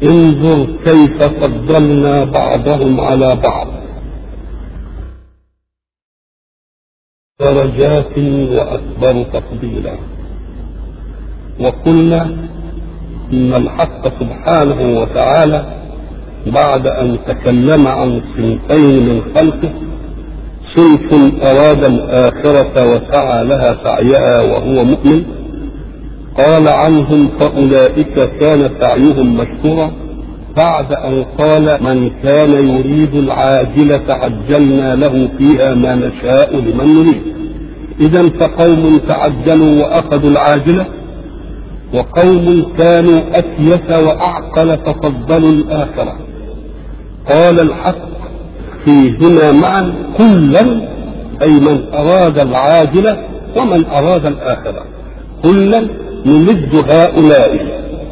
انظر كيف فضلنا بعضهم على بعض درجات واكبر تفضيلا وقلنا ان الحق سبحانه وتعالى بعد ان تكلم عن صنفين من خلقه صنف اراد الاخره وسعى لها سعيها وهو مؤمن قال عنهم فاولئك كان سعيهم مشكورا بعد ان قال من كان يريد العاجله عجلنا له فيها ما نشاء لمن نريد اذا فقوم تعجلوا واخذوا العاجله وقوم كانوا أكيس وأعقل ففضلوا الآخرة قال الحق فيهما معا كلا أي من أراد العاجلة ومن أراد الآخرة كلا نمد هؤلاء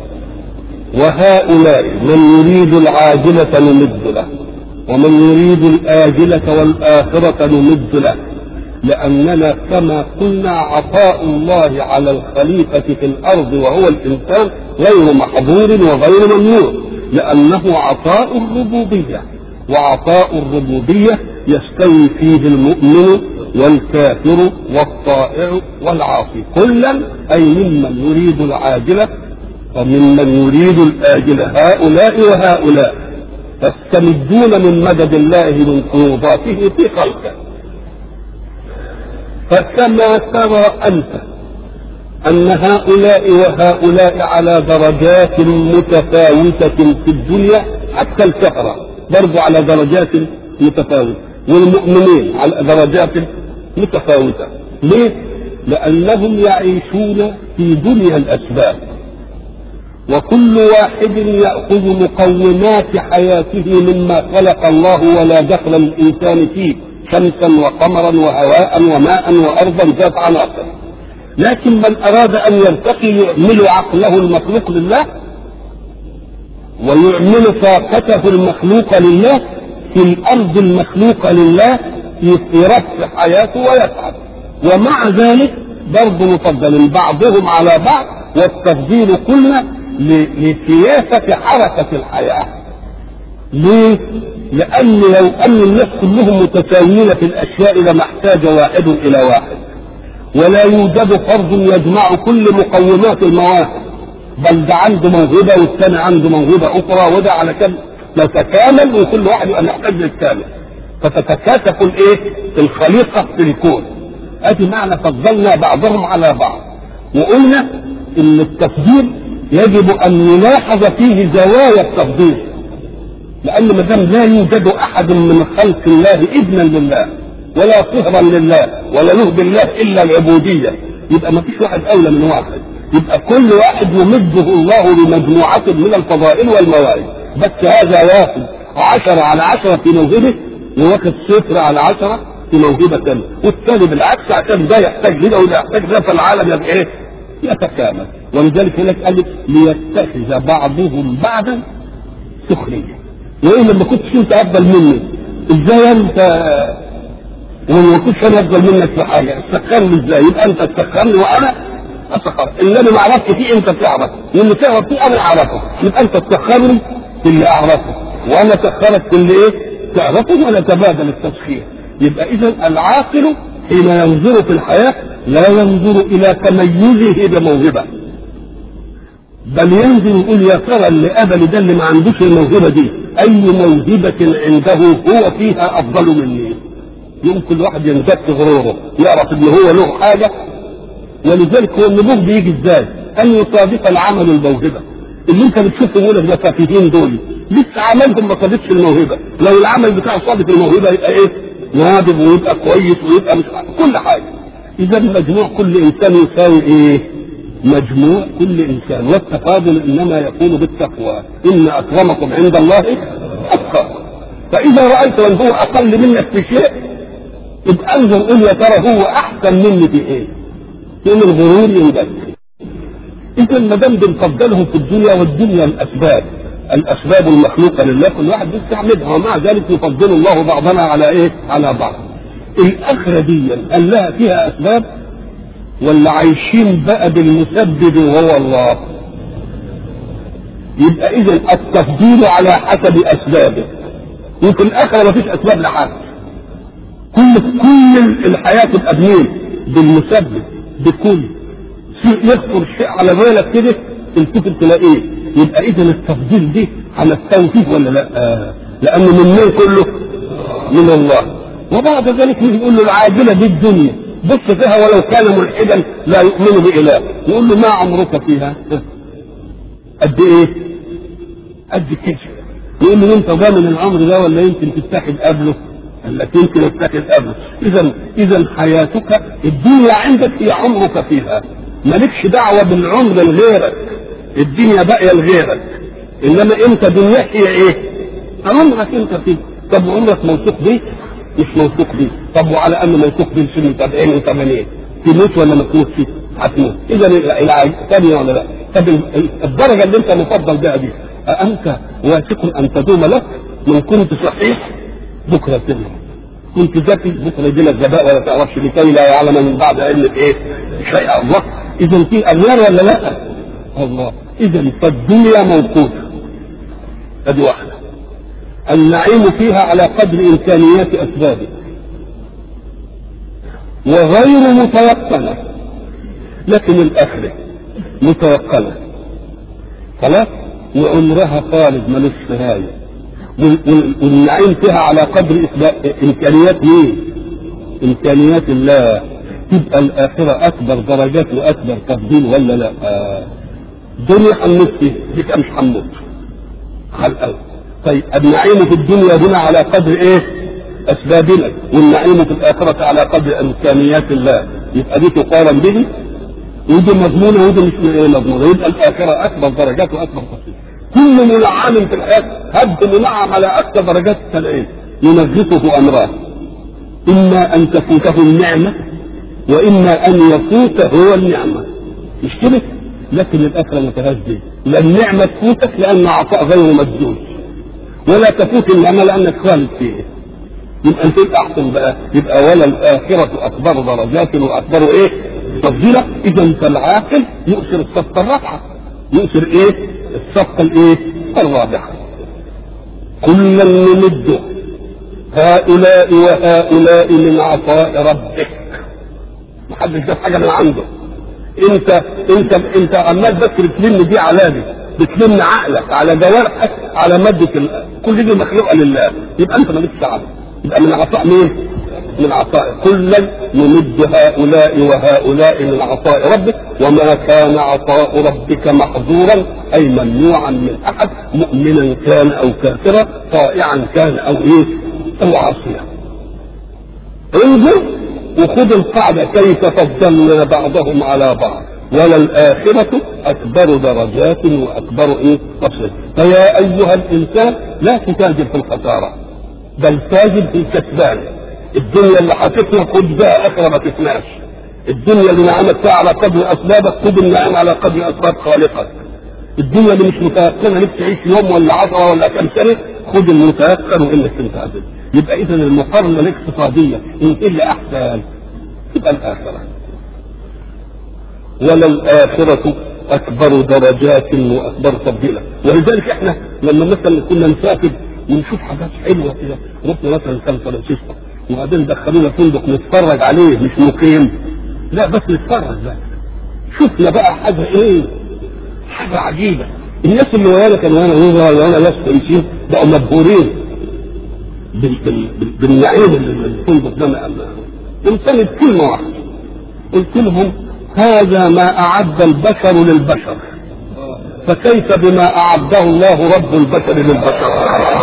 وهؤلاء من يريد العاجلة نمد له ومن يريد الآجلة والآخرة نمد له لأننا كما قلنا عطاء الله على الخليفة في الأرض وهو الإنسان غير محظور وغير ممنوع لأنه عطاء الربوبية وعطاء الربوبية يستوي فيه المؤمن والكافر والطائع والعاصي كلا أي ممن يريد العاجلة وممن يريد الآجلة هؤلاء وهؤلاء تستمدون من مدد الله من قروضاته في خلقه فكما ترى أنت أن هؤلاء وهؤلاء على درجات متفاوتة في الدنيا حتى الكفرة برضو على درجات متفاوتة والمؤمنين على درجات متفاوتة ليه؟ لأنهم يعيشون في دنيا الأسباب وكل واحد يأخذ مقومات حياته مما خلق الله ولا دخل الإنسان فيه شمسا وقمرا وهواء وماء وارضا ذات عناصر لكن من اراد ان يرتقي يعمل عقله المخلوق لله ويعمل طاقته المخلوقه لله في الارض المخلوقه لله يرفع حياته ويسعد ومع ذلك برضه مفضل بعضهم على بعض والتفضيل قلنا لسياسه حركه الحياه ليه؟ لأن لو أن الناس كلهم متساويين في الأشياء لما احتاج واحد إلى واحد ولا يوجد فرد يجمع كل مقومات المواهب بل ده عنده موهبة والثاني عنده موهبة أخرى وده على كم نتكامل وكل واحد يبقى محتاج للثاني فتتكاتف الايه؟ الخليقة في الكون ادي معنى فضلنا بعضهم على بعض وقلنا ان التفضيل يجب ان يلاحظ فيه زوايا التفضيل لأن ما دام لا يوجد أحد من خلق الله ابنا لله ولا صهرا لله ولا له بالله إلا العبودية يبقى ما فيش واحد أولى من واحد يبقى كل واحد يمده الله بمجموعة من الفضائل والمواهب بس هذا واخد عشرة على عشرة في موهبة وواخد صفر على عشرة في موهبة ثانية والثاني بالعكس عشان ده يحتاج لده وده يحتاج ده فالعالم يبقى ايه؟ يتكامل ولذلك هناك قال لك ليتخذ بعضهم بعضا سخريه وايه لما كنتش انت افضل مني ازاي انت وما كنتش انا افضل منك في حاجه تسخرني ازاي يبقى انت تسخرني وانا اسخر اللي انا ما اعرفش فيه انت تعرف واللي تعرف فيه انا اعرفه يبقى انت تسخرني في اللي اعرفه وانا اسخرك في اللي ايه تعرفه ونتبادل التسخير يبقى اذا العاقل حين ينظر في الحياه لا ينظر الى تميزه بموهبه بل ينزل يقول يا ترى اللي قبل ده اللي ما عندوش الموهبه دي اي موهبه عنده هو فيها افضل مني يوم كل واحد ينزك غروره يعرف ان هو له حاجه ولذلك هو النبوغ بيجي ازاي؟ ان يصادف العمل الموهبه اللي انت بتشوفه يقول لك ده فاتحين دول لسه عملهم ما صادفش الموهبه لو العمل بتاعه صادف الموهبه يبقى ايه؟ ناضج ويبقى كويس ويبقى مش كل حاجه اذا مجموع كل انسان يساوي ايه؟ مجموع كل انسان والتفاضل انما يكون بالتقوى ان اكرمكم عند الله اتقاكم فاذا رايت من هو اقل منك في شيء يبقى انظر قل يا ترى هو احسن مني في ايه؟ يوم الغرور ينبت اذا ما دام بنفضلهم في الدنيا والدنيا الاسباب الاسباب المخلوقه لله كل واحد بيستعملها ومع ذلك يفضل الله بعضنا على ايه؟ على بعض. الاخره دي هل لها فيها اسباب؟ ولا عايشين بقى بالمسبب وهو الله يبقى اذا التفضيل على حسب اسبابه وفي الاخره ما فيش اسباب لحاجه كل كل الحياه تبقى بمين؟ بالمسبب بكل شيء يذكر شيء على بالك كده تلتفت تلاقيه يبقى اذا التفضيل دي على التوفيق ولا لا؟ آه. لانه من مين كله؟ من الله وبعد ذلك يقول له العاجله دي الدنيا بص فيها ولو كان ملحدا لا يؤمن بإله يقول له ما عمرك فيها قد ايه قد كده يقول له انت ضامن العمر ده ولا يمكن تتاخد قبله قال لك يمكن تتاخد قبله اذا اذا حياتك الدنيا عندك هي عمرك فيها مالكش دعوه بالعمر لغيرك الدنيا باقيه لغيرك انما انت دنياك هي ايه عمرك انت فيه طب عمرك موثوق بيه مش موثوق بيه طب وعلى انه موثوق بيه سن 70 و80 تموت ولا ما تموتش هتموت اذا الثانيه ولا لا طب الدرجه اللي انت مفضل بها دي أأنت واثق أن تدوم لك من كنت صحيح بكرة تنم كنت ذكي بكرة يجي لك غباء ولا تعرفش لكي لا يعلم من بعد علم ايه شيء الله إذا في أغيار ولا لا؟ الله إذا فالدنيا موقوتة ادي واحدة النعيم فيها على قدر إمكانيات أسبابه وغير متيقنة لكن الآخرة متيقنة خلاص وعمرها خالد ملوش نهاية والنعيم فيها على قدر إمكانيات مين؟ إمكانيات الله تبقى الآخرة أكبر درجات وأكبر تفضيل ولا لا؟ آه. دنيا حنوت فيه دي مش حنوت خلق طيب النعيم في الدنيا هنا على قدر ايه؟ اسبابنا والنعيم في الاخره على قدر امكانيات الله يبقى دي تقارن به ودي مضمونه ودي مش ايه مضمونه يبقى الاخره اكبر درجات واكبر تفصيل كل منعم في الحياه هب منعم على اكثر درجات التنعيم ينغصه امران اما ان تفوته النعمه واما ان يفوت هو النعمه مش كده؟ لكن الاخره ما فيهاش دي لا النعمه تفوتك لان عطاء غير مجدود ولا تفوت النعمه لانك خالد فيه يبقى انت احسن بقى يبقى ولا الاخره اكبر درجات واكبر ايه؟ تفضيله اذا فالعاقل يؤثر الصفقه الرابحه يؤثر ايه؟ الصفقه الايه؟ الرابحه كلا نمد هؤلاء وهؤلاء من عطاء ربك محدش جاب حاجه من عنده انت انت انت عمال بس بتلم دي على دي بتلم عقلك على جوارحك على ماده ال... كل دي مخلوقه لله يبقى انت مالكش دعوه يبقى من عطاء مين؟ من عطاء كلا نمد هؤلاء وهؤلاء من عطاء ربك وما كان عطاء ربك محظورا اي ممنوعا من احد مؤمنا كان او كافرا طائعا كان او ايه او عاصيا انظر وخذ القاعدة كيف فضلنا بعضهم على بعض وللآخرة أكبر درجات وأكبر إيه تفصيل فيا أيها الإنسان لا تتاجر في الخسارة بل تاجر في الكسبان الدنيا اللي حطتنا خد بها آخرة ما تفناش الدنيا اللي نعمت فيها على قدر أسبابك خد النعم على قدر أسباب خالقك الدنيا اللي مش متيقنة انك تعيش يوم ولا عشرة ولا كم سنة خد المتيقن وانك تنتهز يبقى اذا المقارنه الاقتصاديه ان ايه اللي احسن تبقى الاخره وللآخرة أكبر درجات وأكبر تفضيلا ولذلك احنا لما مثلا كنا نسافر ونشوف حاجات حلوة كده رحنا مثلا سان فرانسيسكو وبعدين دخلونا فندق نتفرج عليه مش مقيم لا بس نتفرج بقى شفنا بقى حاجة ايه حاجة عجيبة الناس اللي ويانا كانوا وانا وانا ناس كويسين بقوا مبهورين بالنعيم اللي الفندق ده انسان كلمة واحدة قلت لهم هذا ما أعد البشر للبشر فكيف بما أعده الله رب البشر للبشر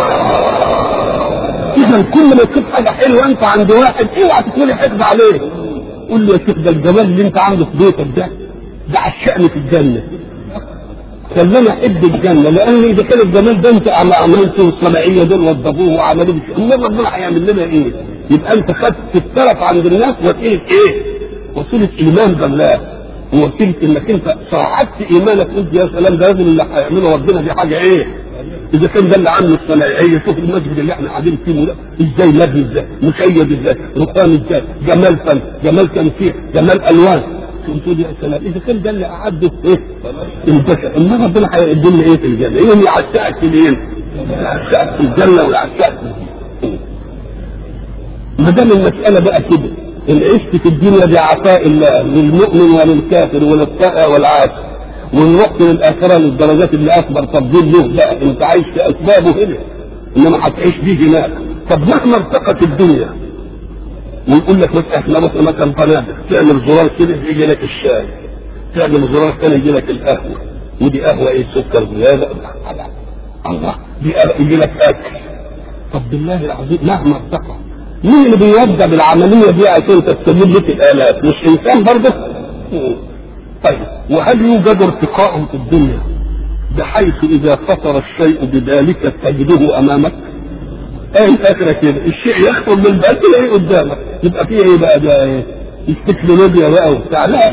إذا كل ما تشوف حاجة حلوة أنت عند واحد اوعى تكون حقد عليه قول له يا شيخ ده الجمال اللي أنت عنده في بيتك ده ده عشقني في الجنة خلينا احب الجنه لان اذا كان الجمال ده انت عملته الصناعيه دول وضبوه وعملوه امال ربنا هيعمل لنا ايه؟ يبقى انت خدت التلف عند الناس وسيله ايه؟ وسيله ايمان بالله ووسيله انك انت صعدت ايمانك قلت يا سلام ده لازم اللي هيعمله ربنا دي حاجه ايه؟ اذا كان ده اللي عامله الصناعيه شوف المسجد اللي احنا قاعدين فيه ده ازاي مبني ازاي مشيد ازاي رقام ازاي جمال فن جمال تنسيق جمال الوان تقول تقول يا سلام اذا كان ده اللي اعده ايه البشر اما ربنا هيقدم لي ايه في الجنه؟ ايه يعشقك في مين؟ يعشقك في الجنه ويعشقك ما دام المساله بقى كده العيش في الدنيا بعطاء الله للمؤمن وللكافر وللطائع والعاصي ونروح للاخره للدرجات اللي اكبر تفضيل له بقى انت عايش في اسبابه هنا انما هتعيش بيه هناك طب مهما ارتقت الدنيا ويقول لك مثلا احنا رحنا مكان فنادق تعمل زرار كده يجي لك الشاي تعمل زرار ثاني يجي لك القهوه ودي قهوه ايه سكر زياده الله دي يجي لك اكل طب بالله العظيم مهما ارتقى مين اللي بيبدا بالعمليه دي عشان تستجيب لك الالاف مش انسان برضه طيب وهل يوجد ارتقاء في الدنيا بحيث اذا خطر الشيء بذلك تجده امامك ايه الاخره كده الشيء يخطر من بقى تلاقيه قدامك يبقى فيه ايه بقى ده ايه التكنولوجيا بقى وبتاع لا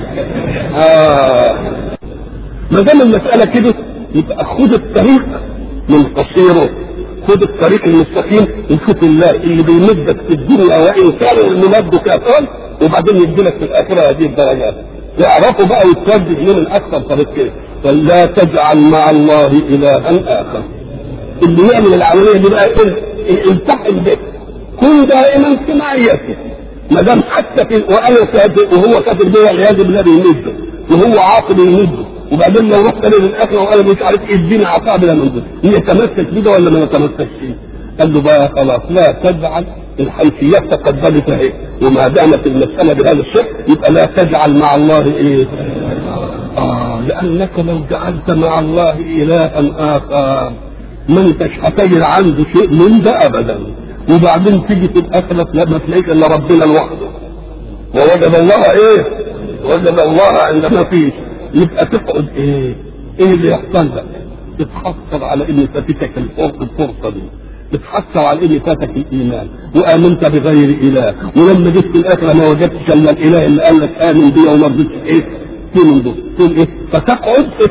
اه ما دام المساله كده يبقى خد الطريق من قصيره خد الطريق المستقيم وشوف الله اللي بيمدك في الدنيا وان كان الممد كافرا وبعدين يديلك في الاخره هذه الدرجات يعرفوا بقى يتوجه من الاكثر طريق كده فلا تجعل مع الله الها اخر اللي يعمل العمليه دي بقى ايه التحم به كن دائما في معيته ما دام حتى في وانا كاتب وهو كاتب به والعياذ بالله بيمده وهو عاقل يمده وبعدين لو رحت للاخره وانا مش عارف ايه اديني عطاء بلا من يتمسك بده ولا ما يتمسكش قال له بقى خلاص لا تجعل الحيثيات تقدمت اهي وما دامت المساله بهذا الشكل يبقى لا تجعل مع الله ايه آه لأنك لو جعلت مع الله إلها آخر ما انتش هتجد عنده شيء من ده أبدا وبعدين تيجي في الآخرة لما تلاقيك إلا ربنا لوحده ووجد الله إيه؟ وجد الله عندما فيش يبقى تقعد إيه؟ إيه اللي يحصل لك؟ تتحسر على إن فاتتك الفرصة دي تتحسر على إن فاتك الإيمان وآمنت بغير إله ولما جيت في الآخرة ما وجدتش إلا الإله اللي قال لك آمن بيه وما رضيتش إيه؟ في من دول تقول ايه فتقعد إيه؟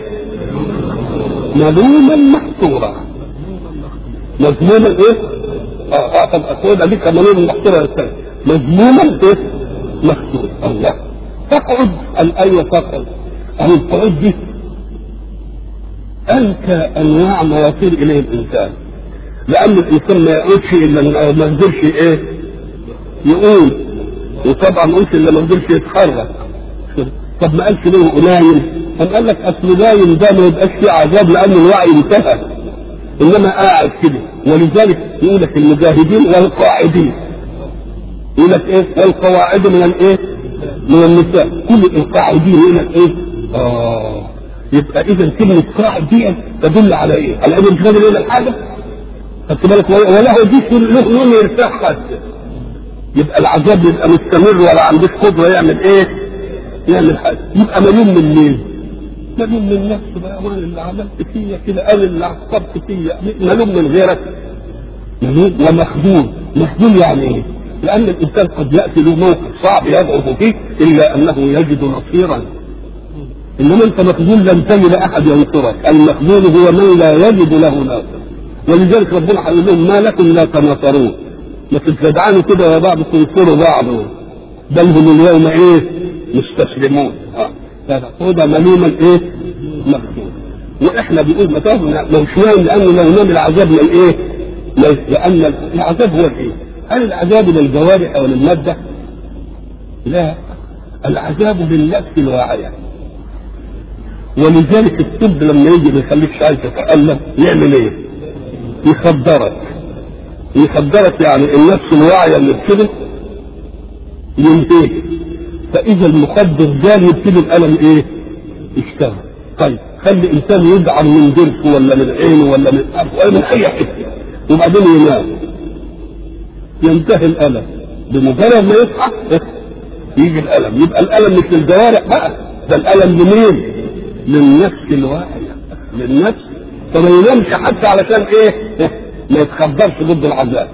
ملوما محصورا مذموما ايه اه اه طب اقول دي ملوما محصورا الثاني مذموما ايه محصورا الله تقعد الايه تقعد اهي القعود دي انكى انواع ما يصير اليه الانسان لان الانسان ما يقعدش الا ما يقدرش ايه يقول وطبعا ما الا ما يقدرش يتحرك طب ما قالش ليه قليل قام قال لك اصل نايم ده ما يبقاش فيه عذاب لان الوعي انتهى انما قاعد كده ولذلك يقول لك المجاهدين والقاعدين يقول لك ايه والقواعد من الايه من النساء كل القاعدين يقول لك ايه اه يبقى اذا كلمه قاعد دي تدل على ايه؟ على انه مش قادر يعمل حاجه خدت بالك وله دي له نوم يرتاح حتى يبقى العذاب يبقى مستمر ولا عندوش قدره يعمل ايه؟ يعمل حاجه يبقى ملوم من مين؟ ملوم من نفسه بقى وانا اللي عملت فيا كده انا اللي عصبت فيا ملوم من غيرك ملوم ومخذول مخذول يعني ايه؟ لان الانسان قد ياتي له موقف صعب يضعف فيه الا انه يجد نصيرا انما انت مخذول لن تجد احد ينصرك المخذول هو من لا يجد له ناصر ولذلك ربنا هيقول لهم ما لكم لا تناصرون ما تتجدعانوا كده يا بعض تنصروا بعض بل هم اليوم ايه مستسلمون هو ده ملوما ايه مخزون واحنا بنقول متى مش نايم لانه لو نام العذاب من ايه لان العذاب هو الايه هل العذاب للجوارح او للماده لا العذاب للنفس الواعيه ولذلك الطب لما يجي ما يخليكش عايز تتألم يعمل ايه؟ يخدرك يخدرك يعني النفس الواعية اللي بتشتغل ينتهي فاذا المخدر جال يبتدي الالم ايه يشتغل طيب خلي انسان يدعم من ضرسه ولا من عينه ولا من انفه ولا من اي حته وبعدين ينام ينتهي الالم بمجرد ما يصحى يجي الالم يبقى الالم مش للجوارح بقى ده الالم لمين للنفس الواعيه للنفس فما ينامش حتى علشان ايه ما يتخبرش ضد العذاب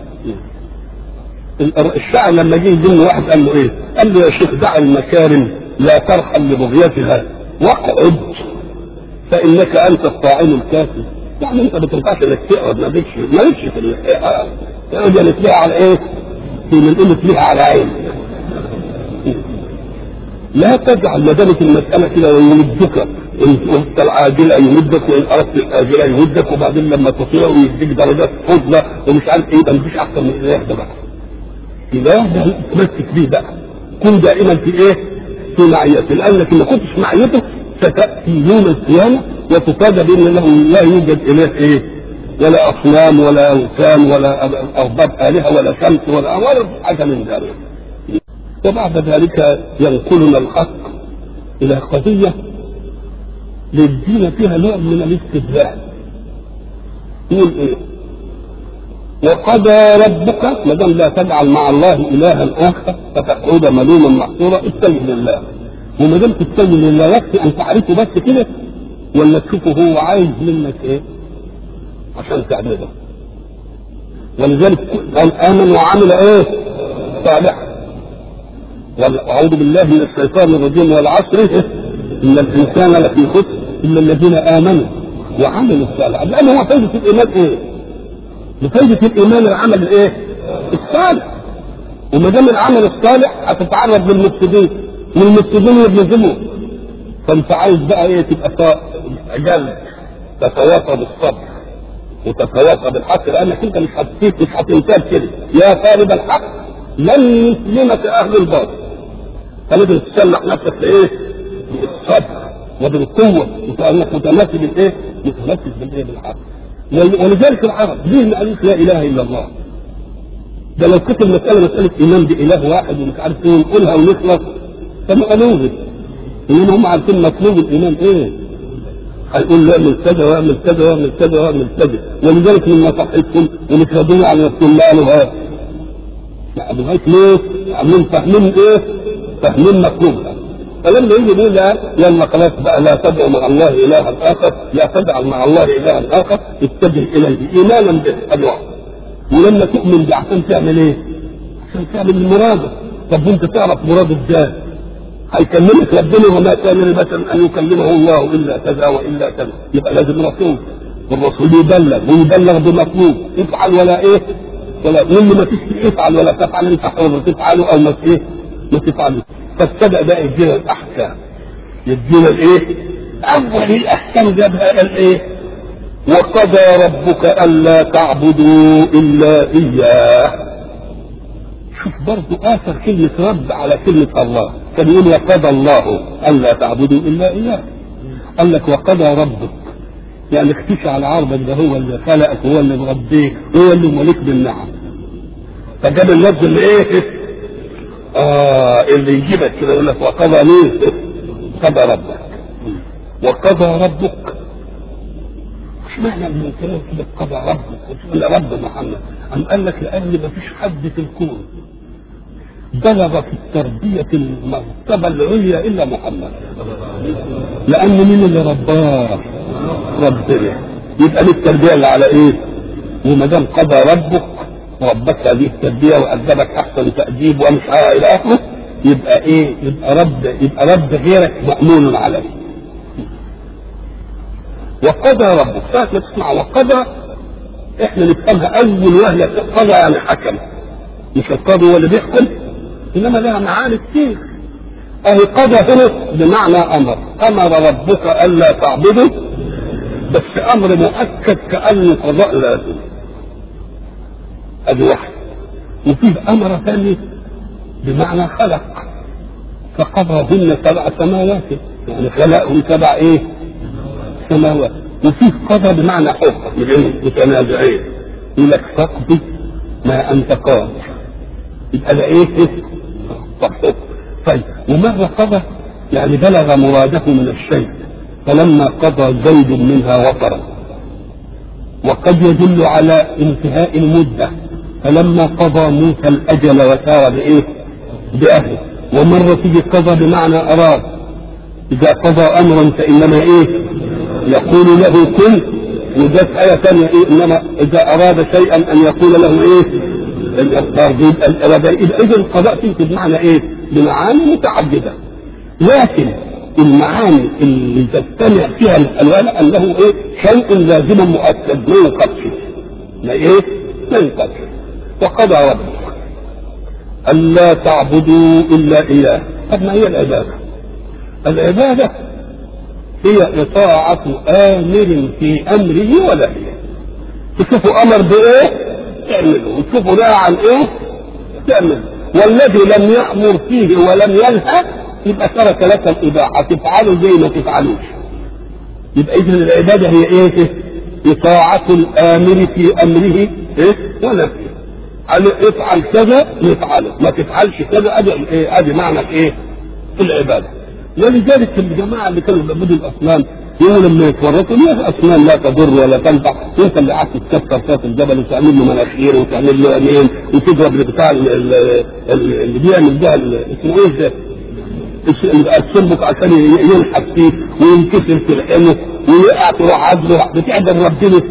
الشاعر لما جه يدين واحد قال له ايه؟ قال له يا شيخ دع المكارم لا ترحل لبغيتها واقعد فانك انت الطاعن الكافي يعني انت ما تنفعش انك تقعد ما بيكش ما بيكش في تقعد يعني تلاقيها على ايه؟ في من قيمه تلاقيها على عينك لا تجعل ما دامت المساله كده ويمدك ان اردت العاجله يمدك وان اردت الاجله يمدك وبعدين لما تطيع ويديك درجات فضله ومش عارف ايه ده مفيش احسن من الاله ده بقى الاله ده تمسك بيه بقى كن دائما في ايه؟ في معيته لانك ما كنتش معيته ستاتي يوم القيامه وتفاجأ بان له لا يوجد اله ايه؟ ولا اصنام ولا اوثان ولا ارباب الهه ولا شمس ولا ولا حاجه من ذلك. وبعد ذلك ينقلنا الحق الى قضيه للدين فيها نوع من الاستدلال. يقول ايه؟ وقضى ربك ما دام لا تجعل مع الله الها اخر فتقعد ملوما محصورا اتجه لله. وما دام تتجه لله يكفي ان تعرفه بس كده ولا تشوفه هو عايز منك ايه؟ عشان تعبده ولذلك قال امن وعمل ايه صالحا واعوذ بالله من الشيطان الرجيم والعصر ان الانسان لفي خسر الا الذين امنوا وعملوا الصالحات لان هو فايده الايمان ايه؟ بفايده الايمان العمل الايه؟ الصالح وما دام العمل الصالح هتتعرض للمفسدين والمفسدين يبلغموا فانت عايز بقى ايه تبقى جلد تتواصى بالصبر وتتواصى بالحق لانك انت مش هتسيب مش هتنتاب كده يا طالب الحق لن يسلمك اهل الباطل فلازم تسلح نفسك بايه؟ بالصبر وبالقوه وكانك متمسك بالايه؟ متمسك بالايه؟ بالحق ولذلك العرب ليه ما قالوش لا اله الا الله؟ ده لو كانت المساله مساله ايمان باله واحد ومش عارف ايه ونقولها ونخلص فما قالوش انما هم عارفين مطلوب الايمان ايه؟ هيقول لا اعمل كذا واعمل كذا واعمل كذا واعمل كذا ولذلك من نصيحتكم ومش راضيين على رسول الله قالوا ها لغايه ليه؟ عاملين فاهمين ايه؟ فاهمين مطلوبها فلما يجي يقول لا يلا خلاص بقى لا تدعو مع الله الها اخر لا تجعل مع الله الها اخر اتجه اليه ايمانا به ادعو ولما تؤمن به عشان تعمل ايه؟ عشان تعمل مراده طب وانت تعرف مراده ازاي؟ هيكلمك ربنا وما كان لبشر ان يكلمه الله الا كذا والا كذا يبقى لازم رسول والرسول يبلغ ويبلغ بمطلوب افعل ولا ايه ولا واللي ما فيش افعل ولا تفعل انت حر تفعله او ما ايه ما تفعله فابتدا بقى يدينا الاحكام يدينا الايه اول الاحكام جابها قال ايه وقضى ربك الا تعبدوا الا اياه شوف برضه اثر كلمه رب على كلمه الله كان يقول وقضى الله الا تعبدوا الا اياه قال لك وقضى ربك يعني اختشى على عرضك ده هو اللي خلقك هو اللي مربيك هو اللي ملك بالنعم فجاب اللفظ اللي ايه اه اللي يجيبك كده يقول لك وقضى مين قضى ربك وقضى ربك مش معنى ان كلام كده قضى ربك وتقول رب محمد أم قال لك لأن ما فيش حد في الكون بلغ في التربية المرتبة العليا إلا محمد لأن مين اللي رباه ربنا يبقى ليه التربية اللي على إيه وما دام قضى ربك ربك هذه التربية وأدبك أحسن تأديب ومش إلى آخره يبقى إيه يبقى رب يبقى رب غيرك مأمون عليه وقضى ربك ساعة ما تسمع وقضى احنا نفهمها اول وهله قضى يعني حكم مش القاضي هو اللي بيحكم انما لها معاني كتير اهي قضى هنا بمعنى امر امر ربك الا تعبدوا بس امر مؤكد كانه قضاء لازم ادي واحد وفيه امر ثاني بمعنى خلق فقضاهن سبع سماوات يعني خلقهم سبع ايه سماوات وفيه قضى بمعنى حكم متنازعين يقول لك تقضي ما انت قاضي يبقى ده ايه؟ طب حكم طيب ومره قضى يعني بلغ مراده من الشيء فلما قضى زيد منها وطرا وقد يدل على انتهاء المده فلما قضى موسى الاجل وسار بايه؟ باهله ومره تيجي قضى بمعنى اراد اذا قضى امرا فانما ايه؟ يقول له كن وجت آية ثانية إيه إنما إذا أراد شيئا أن يقول له إيه؟ الإرادة إذا القضاء تيجي بمعنى إيه؟ بمعاني متعددة لكن المعاني اللي تجتمع فيها الألوان أنه إيه؟ شيء لازم مؤكد ما ينقضش ما إيه؟ ما ينقضش وقضى ربك ألا تعبدوا إلا إياه طب ما هي العبادة؟ العبادة هي إطاعة آمر في أمره ونهيه تشوفوا أمر بإيه تعمله وتشوفوا نهى عن إيه تعمله والذي لم يأمر فيه ولم ينهى يبقى ترك لك الإباحة تفعله زي ما تفعلوش يبقى إذن العبادة هي إيه إطاعة الآمر في أمره إيه ونهيه قال افعل كذا نفعله ما تفعلش كذا ادي ايه ادي معنى ايه العباده ولذلك الجماعه اللي كانوا بيعبدوا الاصنام يقولوا لما يتورطوا ليه اصنام لا تضر ولا تنفع انت اللي قعدت تكسر فات الجبل وتعمل له مناخير وتعمل له عينين وتضرب بتاع اللي بيعمل ده اسمه ايه ده؟ السلبك عشان ينحت فيه وينكسر في العينه ويقع تروح عدله بتعبد ربنا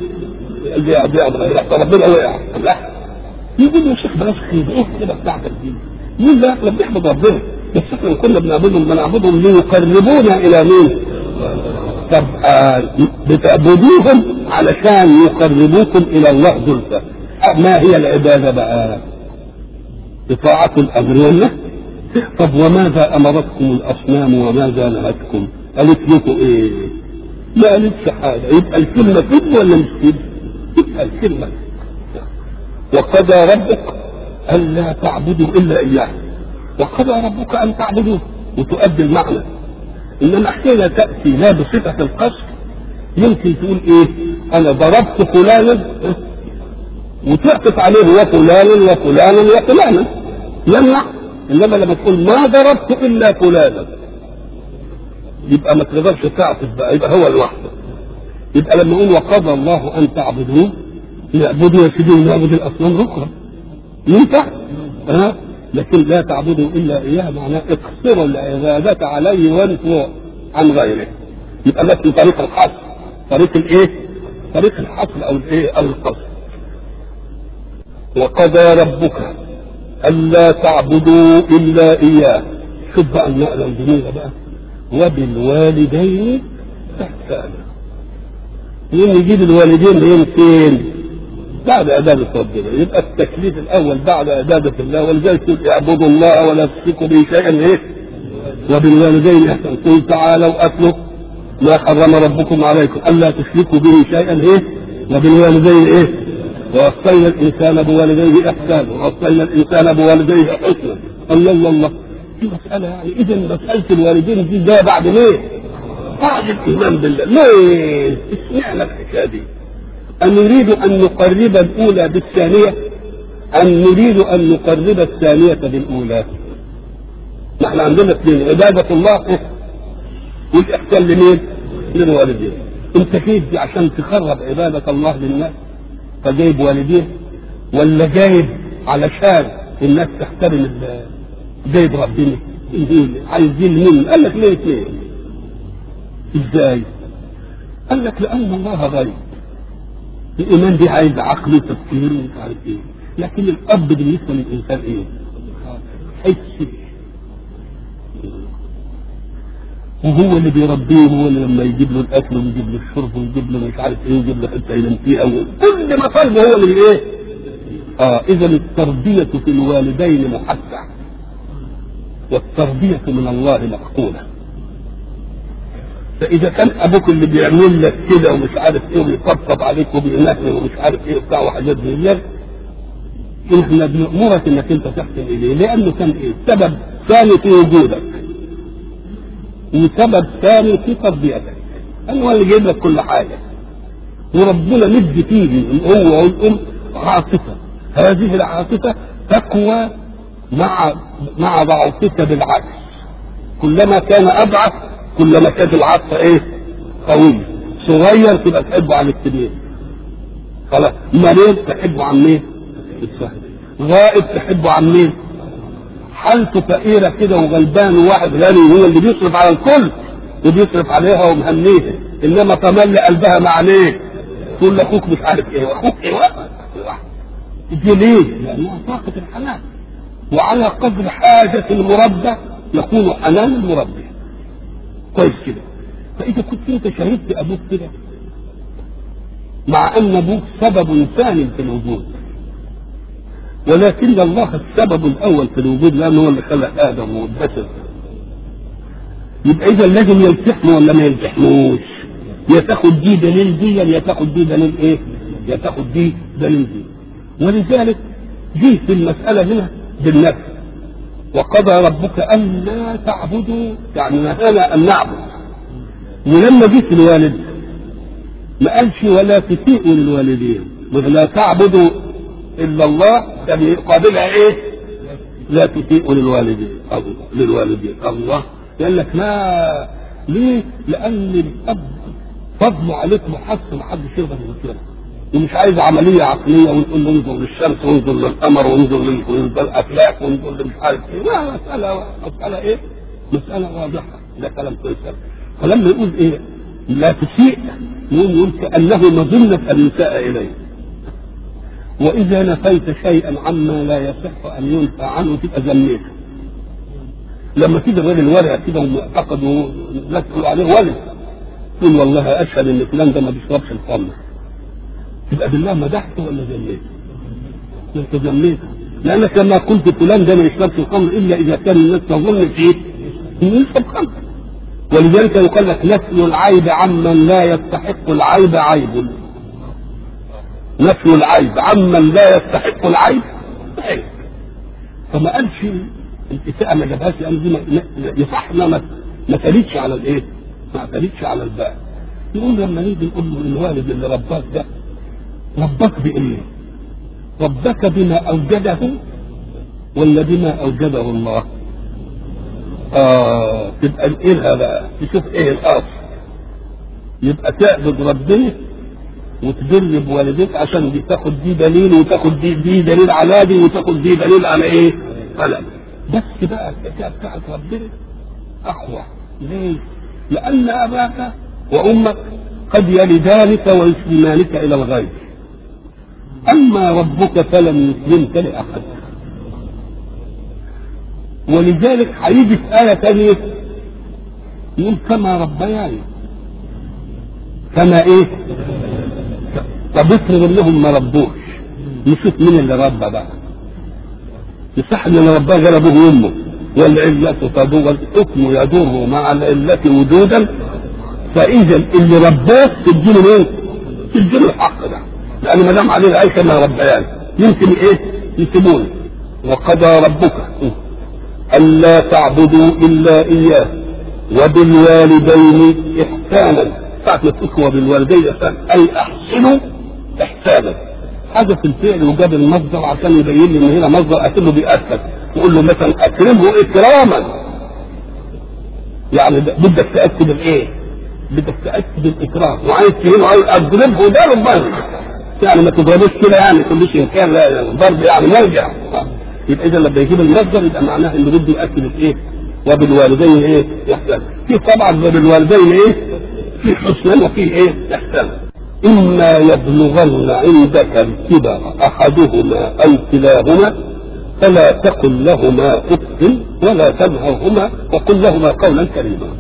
ربنا وقع لا يقول يا شيخ بلاش خير ايه كده بتاعتك دي مين لا احنا بنحمد ربنا بس احنا كنا بنعبدهم بنعبدهم ليقربونا الى مين؟ طب آه بتعبدوهم علشان يقربوكم الى الله زلفى ما هي العباده بقى؟ إطاعة الأمر والنهي طب وماذا أمرتكم الأصنام وماذا نهتكم؟ قالت لكم إيه؟ ما قالتش حاجة يبقى الكلمة كذب ولا مش كذب؟ يبقى الكلمة وقضى ربك ألا تعبدوا إلا إياه وقضى ربك أن تعبدوه وتؤدي المعنى إنما حين تأتي لا بصفة القصد يمكن تقول إيه أنا ضربت فلانا وتعطف عليه وفلانا وفلانا وفلانا يمنع إنما لما تقول ما ضربت إلا فلانا يبقى ما تقدرش تعطف بقى يبقى هو لوحده يبقى لما يقول وقضى الله أن تعبدوه يعبدوا يا سيدي ونعبد الاصنام الاخرى ينفع ها لكن لا تعبدوا الا اياه معناه اقصروا العباده عليه وانفوا عن غيره يبقى ده في طريق الحصر طريق الايه؟ طريق الحصر او الايه؟ او القصر وقضى ربك الا تعبدوا الا اياه شوف بقى النقله الجميله بقى وبالوالدين احسانا مين يجيب الوالدين هين فين؟ بعد عبادة ربنا يبقى التكليف الأول بعد عبادة الله ولذلك يقول اعبدوا الله ولا تشركوا به شيئا إيه؟ وبالوالدين إحسانا قل تعالوا أتلوا ما حرم ربكم عليكم ألا تشركوا به شيئا إيه؟ وبالوالدين إيه؟ ووصينا الإنسان بوالديه إحسانا ووصينا الإنسان بوالديه حسنا الله الله الله دي مسألة يعني إذا مسألة الوالدين دي ده بعد ليه؟ بعد الإيمان بالله ليه؟ اشمعنى الحكاية دي؟ أن نريد أن نقرب الأولى بالثانية أم نريد أن نقرب الثانية بالأولى نحن عندنا اثنين عبادة الله والإحسان لمين؟ للوالدين أنت كيف دي عشان تخرب عبادة الله للناس فجايب والدين ولا جايب علشان الناس تحترم جايب ربنا عايزين مين؟ قال لك ليه اثنين؟ ازاي؟ قال لك لأن الله غيب الايمان دي عايز عقل وتفكير ومش عارف ايه لكن الاب بالنسبه للانسان ايه؟ حس وهو اللي بيربيه هو اللي لما يجيب له الاكل ويجيب له الشرب ويجيب له مش عارف ايه ويجيب له حته ينام فيها كل ما طلبه هو اللي ايه؟ اه اذا التربيه في الوالدين محسه والتربيه من الله مقبوله فاذا كان ابوك اللي بيعمل لك كده ومش عارف ايه ويطبطب عليك وبينهي ومش عارف ايه وبتاع وحاجات زي دي احنا بنامرك انك انت تحسن اليه لانه كان ايه؟ سبب ثاني في وجودك وسبب ثاني في تربيتك هو اللي جايب لك كل حاجه وربنا مد فيه هو والام عاطفه هذه العاطفه تقوى مع مع ضعفك بالعكس كلما كان اضعف كلما كانت العاطفه ايه؟ قويه صغير تبقى تحبه عن الكبير خلاص مريض تحبه عن مين؟ السهل غائب تحبه عن مين؟ حالته فقيره كده وغلبان وواحد غني هو اللي بيصرف على الكل وبيصرف عليها ومهنيها انما تملي قلبها مع ليه؟ تقول لاخوك مش عارف ايه واخوك ايه دي ليه؟ لانها طاقه الحنان وعلى قدر حاجه المربى يكون حنان المربي كويس كده فاذا كنت انت شهدت ابوك كده مع ان ابوك سبب ثاني في الوجود ولكن الله السبب الاول في الوجود لانه هو اللي خلق ادم والبشر يبقى اذا لازم يلتحموا ولا ما يلتحموش يا تاخد دي دليل دي يا تاخد دي دليل ايه يا تاخد دي دليل دي ولذلك جه في المسألة هنا بالنفس وقضى ربك ألا تعبدوا يعني نهانا أن نعبد ولما جيت الوالد ما قالش ولا تسيئوا للوالدين ولا تعبدوا إلا الله كان يقابلها إيه؟ لا تسيئوا للوالدين الله للوالدين الله قال لك لا ليه؟ لأن الأب فضله عليك محسن محدش يقدر يغفره ومش عايز عملية عقلية ونقول له انظر للشمس وانظر للقمر وانظر للأفلاك وانظر لمش عارف ايه لا مسألة مسألة ايه؟ مسألة واضحة ده كلام كويس فلما يقول ايه؟ لا تسيء يقول يقول كأنه مظنة أن يساء إليه وإذا نفيت شيئا عما لا يصح أن ينفى عنه تبقى ذميته لما تيجي الراجل ورع كده ومعتقد والناس تقول عليه ولد تقول والله أشهد إن فلان ده ما بيشربش الخمر تبقى بالله مدحته ولا ذميته؟ انت ذميته لانك لما قلت فلان ده ما يشربش الخمر الا اذا كان الناس تظن فيه انه يشرب خمر ولذلك يقال لك نفي العيب عمن لا يستحق العيب عيب نفي العيب عمن لا يستحق العيب عيب فما قالش الاساءة ما جابهاش قال دي يصح ما ما تليتش على الايه؟ ما تليتش على الباقي يقول لما نيجي نقول له الوالد اللي رباك ده ربك بإيه؟ ربك بما أوجده ولا بما أوجده الله؟ آه تبقى نقلها بقى تشوف إيه الأصل يبقى تعبد ربنا وتبر بوالديك عشان دي تاخد دي دليل وتاخد دي دي دليل على دي وتاخد دي دليل على ايه؟ على بس بقى الحكايه بتاعت ربنا اقوى ليه؟ لان اباك وامك قد يلدانك ويسلمانك الى الغيب أما ربك فلم يسلمك لأحد ولذلك هيجي في آية ثانية يقول كما ربياني كما إيه؟ طب افرض إنهم ما ربوش نشوف مين اللي ربى بقى يصح إن اللي رباه غير أبوه وأمه والعلة تدور الحكم يدور مع العلة وجودا فإذا اللي رباه تديله إيه؟ تديله الحق ده لأن ما دام عليه العيشة ما ربيان يمكن إيه؟ يسيبونه وقضى ربك ألا تعبدوا إلا إياه وبالوالدين إحسانا ساعة ما تقول وبالوالدين إحسانا أي أحسنوا إحسانا حدث الفعل وجاب المصدر عشان يبين لي ان هنا مصدر اكنه بيأكد يقول له مثلا اكرمه اكراما يعني بدك تاكد الايه؟ بدك تاكد الاكرام وعايز تهينه عايز اضربه ده ربنا يعني ما تضربوش كده يعني كلش كان لا يعني ضرب يعني مرجع يبقى اذا لما يجيب المصدر يبقى معناه انه بده ياكد الايه؟ وبالوالدين ايه؟ احسان في طبعا وبالوالدين ايه؟ في حسنا وفي ايه؟ احسان إما يبلغن عندك الكبر أحدهما أو كلاهما فلا تقل لهما أف ولا تنهرهما وقل لهما قولا كريما.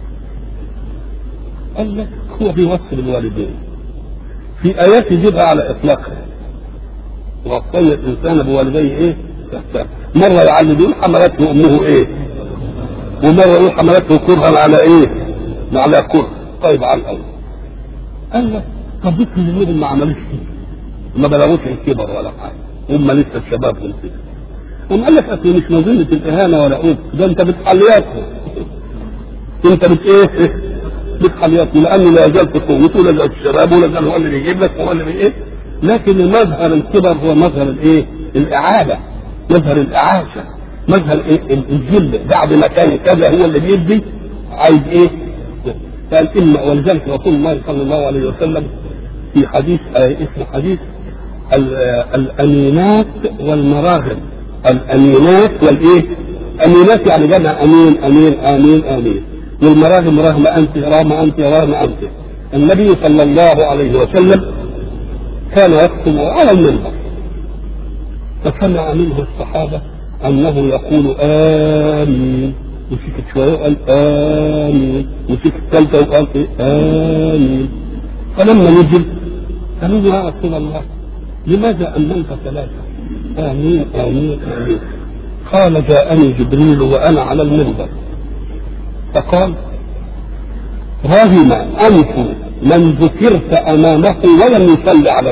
قال لك هو بيوصل الوالدين. في آيات يجيبها على إطلاقها. وصينا الإنسان بوالديه إيه؟ إحسان. مرة يعلمون حملته أمه إيه؟ ومرة يقول حملته كرها على إيه؟ على كره. طيب على الأول. قال لك طب ذكر منهم ما عملوش كده ما بلغوش الكبر ولا حاجه هم لسه الشباب من كده هم قال لك اصل مش مظنه الاهانه ولا اوف ده انت بتحلياتهم انت بت ايه بتحلياتهم لانه لا زال في قوته ولا زال الشباب ولا زال هو اللي بيجيب لك هو اللي بي ايه لكن مظهر الكبر هو مظهر الايه الاعاده مظهر الاعاشه مظهر إيه؟ الذل بعد ما كان كذا هو اللي بيدي عايز ايه قال إما ولذلك رسول الله صلى الله عليه وسلم في حديث آه اسمه حديث الأمينات والمراغم الأمينات والإيه؟ أمينات يعني جمع أمين أمين آمين آمين والمراغم رغم أنت رغم أنت رغم أنت النبي صلى الله عليه وسلم كان يخطب على المنبر فسمع منه الصحابة أنه يقول آمين وسكت شوية وقال آمين وسكت ثالثة وقال إيه آمين فلما نزل قالوا له يا رسول الله لماذا أمنت ثلاثة آمين آمين آمين قال جاءني جبريل وأنا على المنبر فقال رغم أنف من ذكرت أمامه ولم يصلي عليه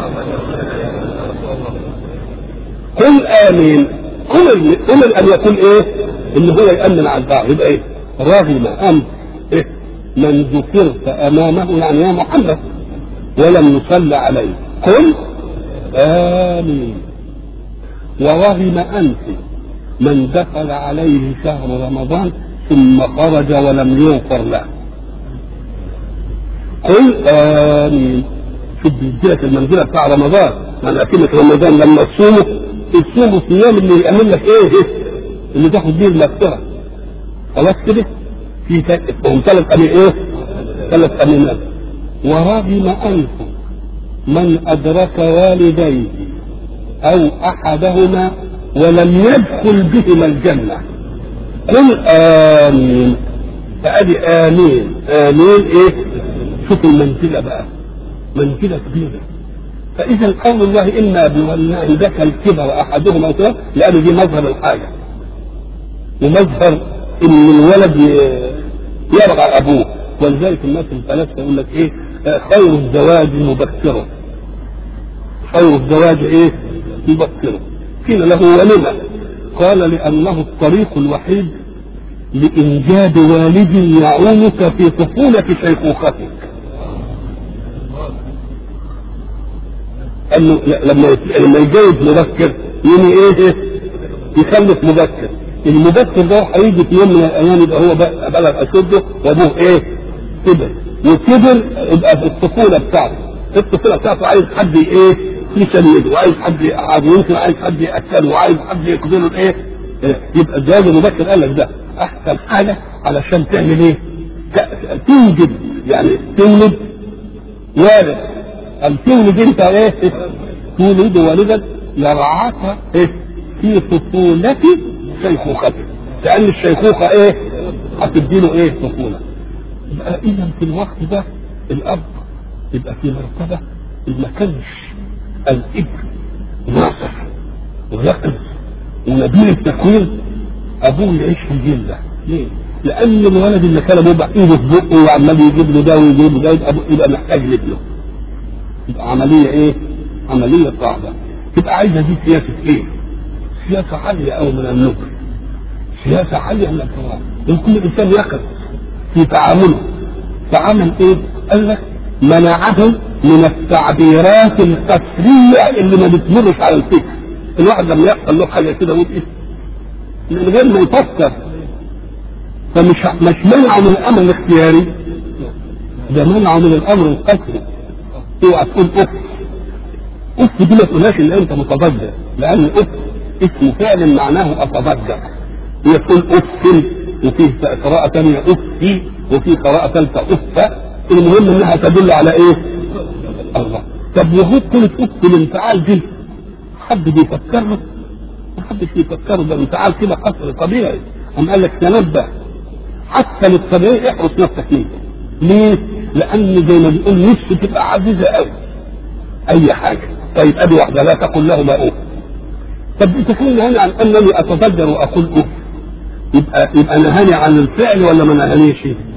قل آمين قل قل أن يقول إيه؟ إن هو يأمن على الدعوة يبقى إيه؟ رغم أنف إيه؟ من ذكرت أمامه يعني يا محمد ولم يصلى عليه قل آمين ورغم أنف من دخل عليه شهر رمضان ثم خرج ولم يغفر له قل آمين شوف بيديلك المنزلة بتاع رمضان يعني أكلمة رمضان لما تصومه تصوموا صيام اللي يعمل لك إيه اللي تاخد بيه المغفرة خلاص كده في هم ثلاث أمين إيه ثلاث أمينات ورغم أنف من أدرك والديه أو أحدهما ولم يدخل بهما الجنة قل آمين فأدي آمين آمين إيه شوف المنزلة بقى منزلة كبيرة فإذا قول الله إما بولى عندك الكبر أحدهما كده لأن دي مظهر الحاجة ومظهر إن الولد يرغى أبوه ولذلك الناس الفلاسفة يقول لك إيه خير الزواج مبكره خير الزواج إيه مبكره قيل له ولما قال لأنه الطريق الوحيد لإنجاب والد يعومك في طفولة شيخوختك انه لما لما يتجوز مبكر يجي ايه يخلف مبكر المبكر ده هيجي في يوم من الايام يبقى هو بلغ اشده وابوه ايه كبر وكبر يبقى في الطفوله بتاعته الطفوله بتاعته عايز حد ايه يسنده وعايز حد يقعد ويمكن عايز حد ياكله وعايز حد يقبله الايه يبقى الزواج المبكر قال لك ده احسن حاجه علشان تعمل ايه تنجب يعني تولد والد أن تولد أنت إيه؟ تولد والدا يرعاك إيه؟ في طفولة شيخوختك لأن الشيخوخة إيه؟ هتديله إيه؟ طفولة يبقى إذا في الوقت ده الأب يبقى في مرتبة ما كانش الابن ناصح ويقظ ونبيل التكوين أبوه يعيش في الجيل ده ليه؟ لأن الولد اللي كان بيبقى إيده في بقه وعمال يجيب له ده ويجيب له ده يبقى محتاج لابنه تبقى عملية ايه؟ عملية صعبة تبقى عايزة دي سياسة ايه؟ سياسة عالية أو من النكر سياسة عالية من الكرام كل إنسان يقف في تعامله فعمل ايه؟ قال لك منعه من التعبيرات القسرية اللي ما بتمرش على الفكر الواحد لما يحصل له حاجة كده يقول ايه؟ من غير ما يفكر فمش مش منعه من الأمر الاختياري ده منعه من الأمر القسري اوعى تقول اف اف دي ما تقولهاش الا انت متضجر لان اف اسم فعل معناه اتضجر هي تقول اف وفيه قراءة ثانية اف وفي قراءة ثالثة اف المهم انها تدل على ايه؟ الله طب وهو كلمة اف الانفعال دي حد بيفكر له؟ ما حدش بيفكر ده انفعال كده قصر طبيعي أم قال لك تنبه حتى للطبيعي احرص نفسك منه ليه؟ لان زي ما بيقول نفسه تبقى عزيزه قوي اي حاجه طيب ادي واحده لا تقل لهما اوف طب بتكون نهاني عن انني اتضجر واقول اوف يبقى يبقى نهاني عن الفعل ولا ما نهانيش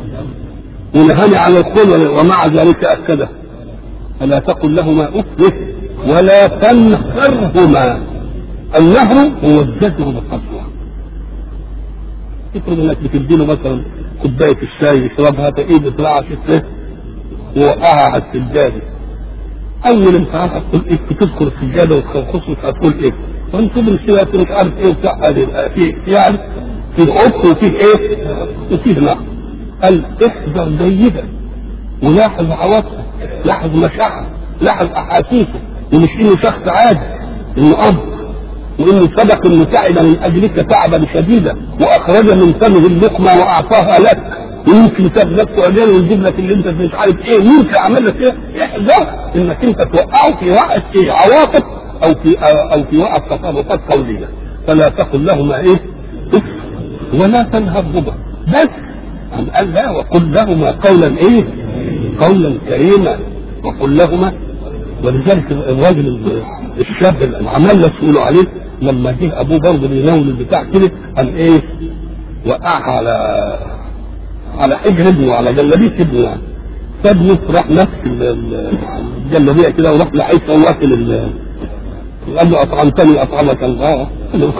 ونهاني عن القول ومع ذلك اكده فلا تقل لهما اوف ولا تنهرهما النهر هو الزجر بالقسوه افرض انك بتديله مثلا كوبايه الشاي يشربها تقيد تطلع شفته ووقعها على السجاده اول انفعال هتقول ايه تذكر السجاده وتخصص هتقول ايه وانت بالشيء مش عارف ايه وبتاع في يعني في عبق وفيه ايه وفيه نقص قال احذر جيدا ولاحظ عواطفه لاحظ مشاعره لاحظ احاسيسه ومش انه شخص عادي انه اب وانه سبق انه تعب من اجلك تعبا شديدا واخرج من فمه اللقمه واعطاها لك ويمكن ساب نفسه عجال ويجيب لك اللي انت مش عارف ايه يمكن عمل لك ايه احذر انك انت توقعه في وقت ايه عواطف او في او في وقت تصرفات قوليه فلا تقل لهما ايه اف ولا تنهرهما بس أم قال لا وقل لهما قولا ايه قولا كريما وقل لهما ولذلك الراجل الشاب اللي عمال يسألوا عليه لما جه ابوه برضه بيناول البتاع كده قال ايه وقعها على على حجر ابنه على جلابيه ابنه يعني فابنه راح نفس ال- ال- الجلابيه كده وراح لعيسى واكل ال- قال له اطعمتني اطعمك الله قال له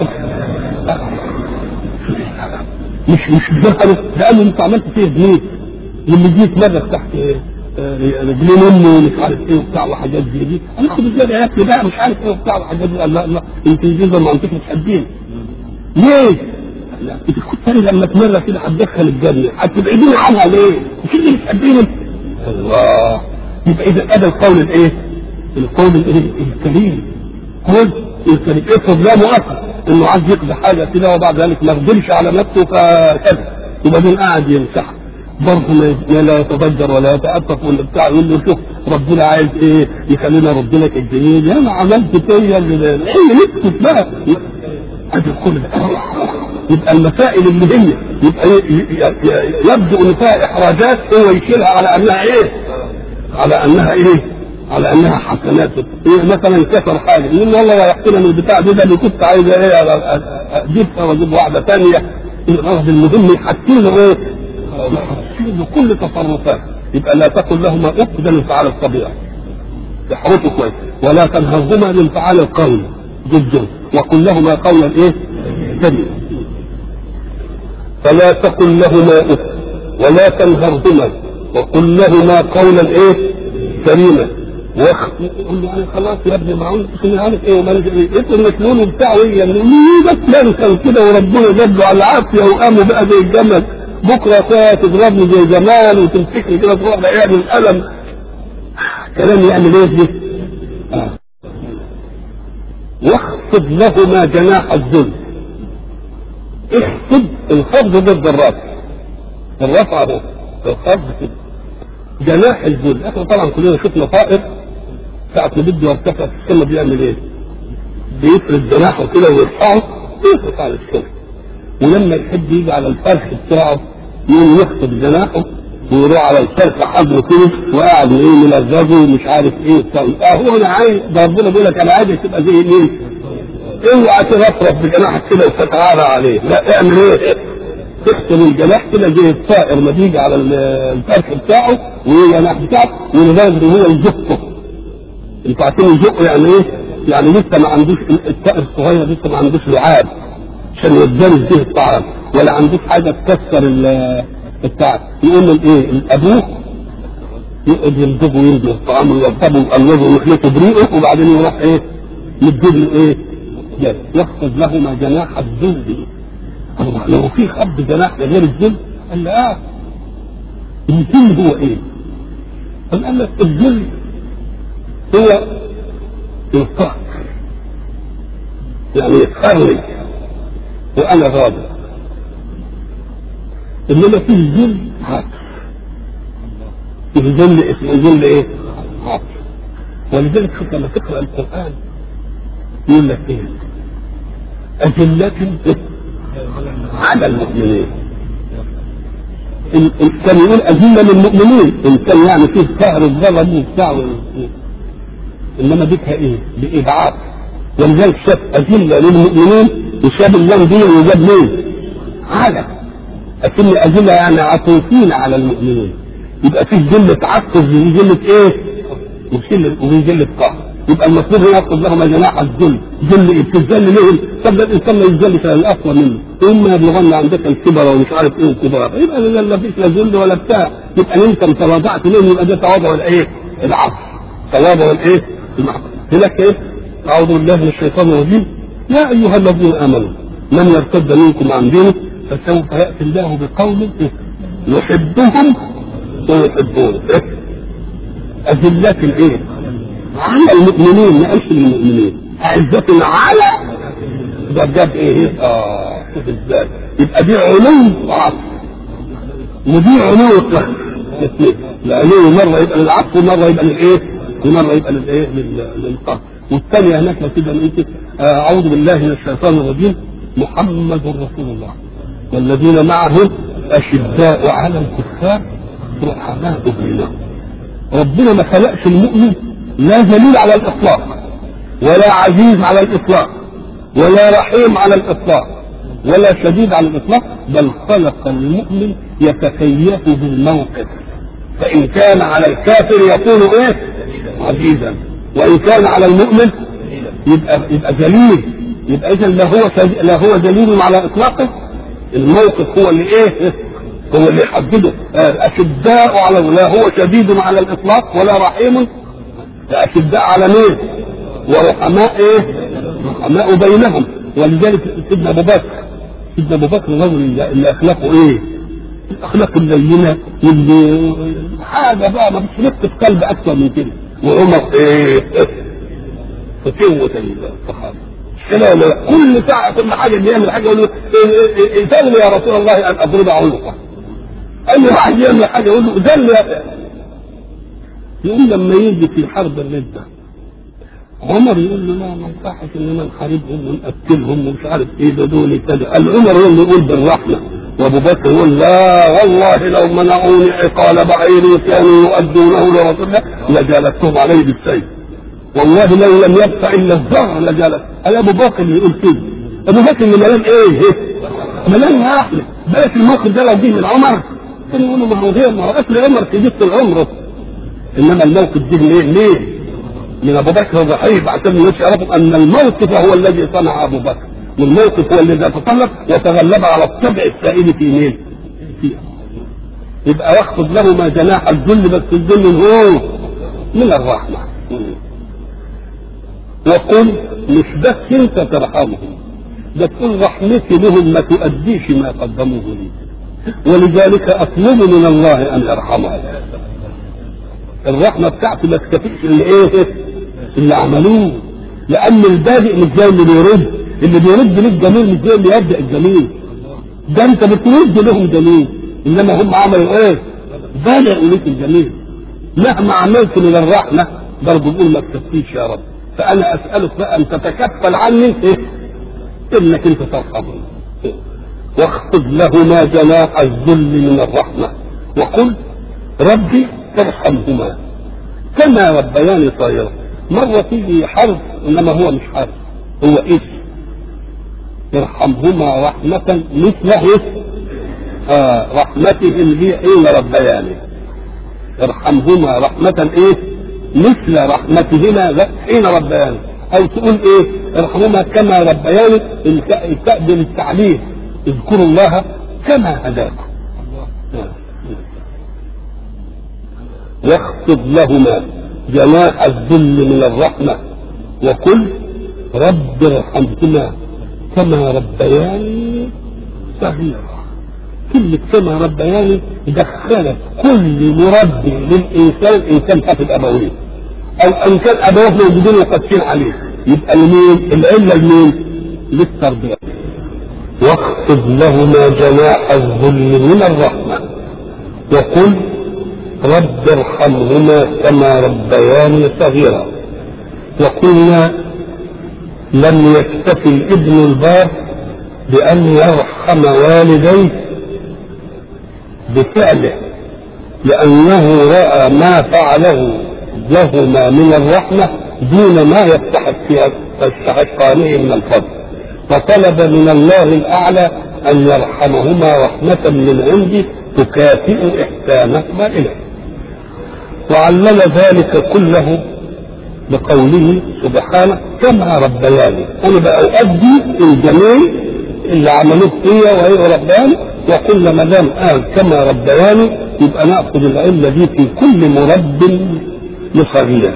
مش مش دخله ده قال له انت عملت فيه جنيه واللي جيت مره تحت آه، رجلين امي ومش عارف ايه وبتاع وحاجات زي دي انا اخد ازاي ياكل بقى مش عارف ايه وبتاع وحاجات دي قال لا لا انت دي زي ما انت بتحبين ليه؟ لا انت كنت تاني لما تمر كده هتدخل الجنه هتبعديني عنها ليه؟ مش اللي بتحبيني الله يبقى اذا هذا القول الايه؟ القول الايه؟ الكريم قول الكريم افرض لا مؤثر انه عايز يقضي حاجه كده وبعد ذلك ما قدرش على نفسه فكذا وبعدين قاعد يمسح برضه ما ما لا يتضجر ولا يتأسف ولا بتاع يقول له شوف ربنا عايز ايه يخلينا رد لك الجميل يا ما عملت فيا اللي ايه نكتب بقى ادي كل ده يبقى المسائل اللي هي يبقى ي- ي- ي- يبدو ان فيها احراجات هو يشيلها على انها ايه؟ على انها ايه؟ على انها حسنات إيه مثلا كسر حاجه يقول والله يا يحكي من البتاع دي ده اللي كنت عايز ايه أ- أ- أ- اجيبها واجيب واحده ثانيه الغرض المهم يحكي له ايه؟ يحكي له كل تصرفاته يبقى لا تقل لهما اف ده انفعال الطبيعه تحرطه كويس ولا تنهضهما لانفعال القول ضده وقل لهما قولا ايه؟ كريما فلا تقل لهما اف ولا تنهرهما وقل لهما قولا ايه؟ كريما وخ... يقول له يعني خلاص يا ابني معقول مش عارف ايه وما افرض مجنون وبتاع وهي ليه بس ينسى كده وربنا جاب له على العافيه وقاموا بقى زي الجمل بكره يا اخويا تضربني زي زمان وتمسكني كده تروح لاقيها من الالم كلام يعمل ايه دي؟ آه. واخفض لهما جناح الذل اخفض الخفض ضد الرفع الرفع اهو الخفض كده جناح الذل احنا طبعا كلنا شفنا طائر ساعة ما بده يرتفع في السماء بيعمل ايه؟ بيفرد جناحه كده ويرفعه يفرد على السماء ولما يحب يجي على الفرخ بتاعه يقوم يخفض جناحه ويروح على الفرخ حضره كده وقاعد ايه ملزقه ومش عارف ايه وبتاع اه هو انا عايز ده ربنا بيقول لك انا عايزك تبقى زي مين؟ اوعى ترفرف بجناحك كده وتتعالى عليه لا اعمل ايه؟ تختم الجناح كده زي الطائر ما بيجي على ال- الفرخ بتاعه والجناح بتاعه ولازم هو يزقه انتوا عارفين يزقه يعني ايه؟ يعني لسه ما عندوش الطائر الصغير لسه ما عندوش لعاب عشان يتدرس به الطعام ولا عندوش حاجه تكسر ال- التعب يقول له ايه؟ ابوه يقعد يمضغه ويمضغ الطعام ويرتبه ويقلبه ويخلطه بريقه وبعدين يروح ايه؟ يديله له ايه؟ جاي. يخفض لهما جناح الذل الله لو في خفض جناح غير الذل قال له اه الذل هو ايه؟ قال قال لك الذل هو القهر يعني يتخرج وانا غاضب انما في الذل عطف الذل اسمه ذل ايه؟ عطف ولذلك شوف لما تقرا القران يقول لك ايه؟ أذلة على المؤمنين ال- ال- كان يقول أذلة للمؤمنين إن كان يعني فيه قهر الظلم وبتاع وال- إنما بيتها إيه؟ بإبعاد ولذلك شاف أذلة للمؤمنين وشاف اللام دي وجاب مين؟ على لكن أذلة يعني عطوفين على المؤمنين يبقى فيه ذلة عطف وفيه ذلة إيه؟ وفيه وفيه ذلة قهر يبقى المفروض هو ياخذ لهم جناح الذل ذل ايه بتذل لهم طب ده الانسان ما يذل عشان الاقوى منه اما يبلغن عندك الكبر ومش عارف ايه الكبر يبقى لا لا فيش لا ذل ولا بتاع يبقى انت تواضعت لهم يبقى ده تواضع الايه؟ العفو تواضع الايه؟ المعروف هناك ايه؟ اعوذ بالله من الشيطان الرجيم يا ايها الذين امنوا من يرتد منكم عن دينه فسوف ياتي الله بقوم يحبهم ويحبونه أذلة الإيه؟ على المؤمنين ما قالش للمؤمنين أعزة على ده جاب إيه؟ آه شوف إزاي يبقى دي علو وعطف ودي علو القهر العلو مرة يبقى للعطف ومرة يبقى للإيه؟ ومرة يبقى للإيه؟ لل- للقهر والثانية هناك كده نقول آه، أعوذ بالله من الشيطان الرجيم محمد رسول الله والذين معه أشداء على الكفار رحماء بينهم ربنا ما خلقش المؤمن لا ذليل على الاطلاق ولا عزيز على الاطلاق ولا رحيم على الاطلاق ولا شديد على الاطلاق بل خلق المؤمن يتكيف بالموقف فإن كان على الكافر يكون إيه؟ عزيزا وإن كان على المؤمن يبقى يبقى جليل يبقى إذا لا هو لا هو دليل على إطلاقه الموقف هو اللي إيه؟ هو اللي يحدده أشداء على لا هو شديد على الإطلاق ولا رحيم أشداء على مين؟ ورحماء إيه؟ رحماء بينهم ولذلك سيدنا أبو بكر سيدنا أبو بكر الرجل اللي أخلاقه إيه؟ الاخلاق اللينه واللي حاجه بقى ما فيش رق في قلب اكثر من كده وعمر ايه فتوة الصحابه كده ولا لا؟ كل ساعه كل حاجه بيعمل حاجه يقول له ذل يا رسول الله ان اضرب عنقه اي واحد يعمل حاجه يقول له ذل يا يقول لما يجي في حرب الرده عمر يقول له لا ما ينفعش اننا نحاربهم ونقتلهم ومش عارف ايه ده دول كده قال عمر هو اللي يقول بالرحمه وابو بكر يقول لا والله لو منعوني عقال بعيري كانوا يؤدونه لرسول الله لجالستهم عليه بالسيف والله لو لم يبقى الا الزهر لجالس قال ابو بكر اللي يقول كده ابو بكر اللي ملان ايه ملان يا احمد بلاش الموقف ده لو جه من عمر كان يقولوا ما هو غير ما هو اصل عمر في جبت العمر انما الموقف ده ليه ليه من ابو بكر ضعيف عشان الناس يعرفوا ان الموقف هو الذي صنع ابو بكر والموقف هو الذي تطلب وتغلب على الطبع السائد في مين؟ في يبقى يخفض له ما جناح الذل بس الذل هو من الرحمه وقل مش بس انت ترحمهم ده تقول رحمتي لهم ما تؤديش ما قدموه لي ولذلك اطلب من الله ان يرحمهم الرحمه بتاعتي ما تكفيش اللي ايه اللي عملوه لان البادئ مش زي اللي بيرد اللي بيرد ليك جميل مش زي اللي يبدا الجميل ده انت بترد لهم جميل انما هم عملوا ايه بدأوا ليك الجميل مهما عملت من الرحمه برضه بقول ما تكفيش يا رب فانا اسالك بقى ان تتكفل عني ايه انك انت ترحمني واخفض لهما جناح الذل من الرحمه وقل ربي ارحمهما كما ربياني صغيرا مرة تيجي حرف انما هو مش حرف هو اسم ارحمهما رحمة مثل اسم آه رحمتهم لي حين ربياني ارحمهما رحمة ايه مثل رحمتهما حين ربياني او تقول ايه ارحمهما كما ربياني التأدي للتعليم اذكروا الله كما هداكم واخفض لهما جناح الذل من الرحمة وقل رب ارحمهما كما ربياني صغيرا كلمة كما ربياني دخلت كل مربي للإنسان إنسان فقد أبويه أو إن كان أبوه موجودين وقاسين عليه يبقى لمين؟ العلة لمين؟ للتربية واخفض لهما جناح الذل من الرحمة وقل رب ارحمهما كما ربياني صغيرا وقلنا لم يكتفي الابن البار بأن يرحم والديه بفعله لأنه رأى ما فعله لهما من الرحمة دون ما يستحق يستحقانه من الفضل فطلب من الله الأعلى أن يرحمهما رحمة من عنده تكافئ إحسانهما إليه وعلل ذلك كله بقوله سبحانه كما ربياني انا بقى اؤدي الجميل اللي عملوه فيا وهي ربياني وقلنا ما دام قال كما ربياني يبقى ناخذ العله دي في كل مرب لصغير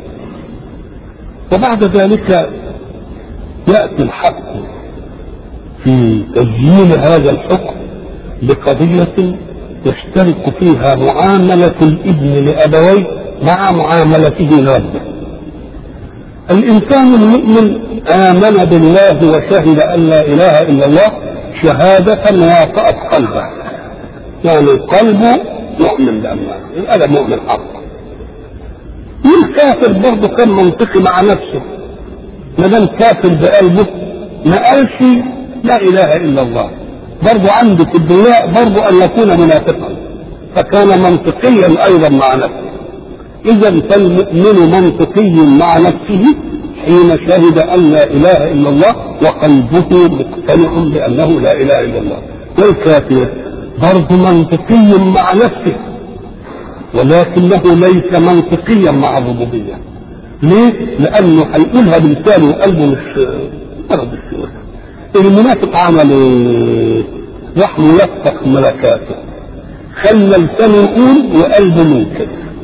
وبعد ذلك ياتي الحق في تسجيل هذا الحكم بقضيه يشترك فيها معاملة الابن لأبويه مع معاملته لربه. الإنسان المؤمن آمن بالله وشهد أن لا إله إلا الله شهادة وافقت قلبه. يعني قلبه مؤمن بأمانه، هذا مؤمن حق. والكافر برضه كان منطقي مع نفسه. ما دام كافر بقلبه ما قالش لا إله إلا الله. برضو عنده في الدنيا برضو ان يكون منافقا فكان منطقيا ايضا مع نفسه اذا فالمؤمن منطقي مع نفسه حين شهد ان لا اله الا الله وقلبه مقتنع بانه لا اله الا الله والكافر برضه منطقي مع نفسه ولكنه ليس منطقيا مع الربوبية ليه؟ لأنه هيقولها بلسانه وقلبه مش مرض السيوله المنافق عمل ايه؟ راح ملفق ملكاته خلى لسانه يقول وقلبه منكر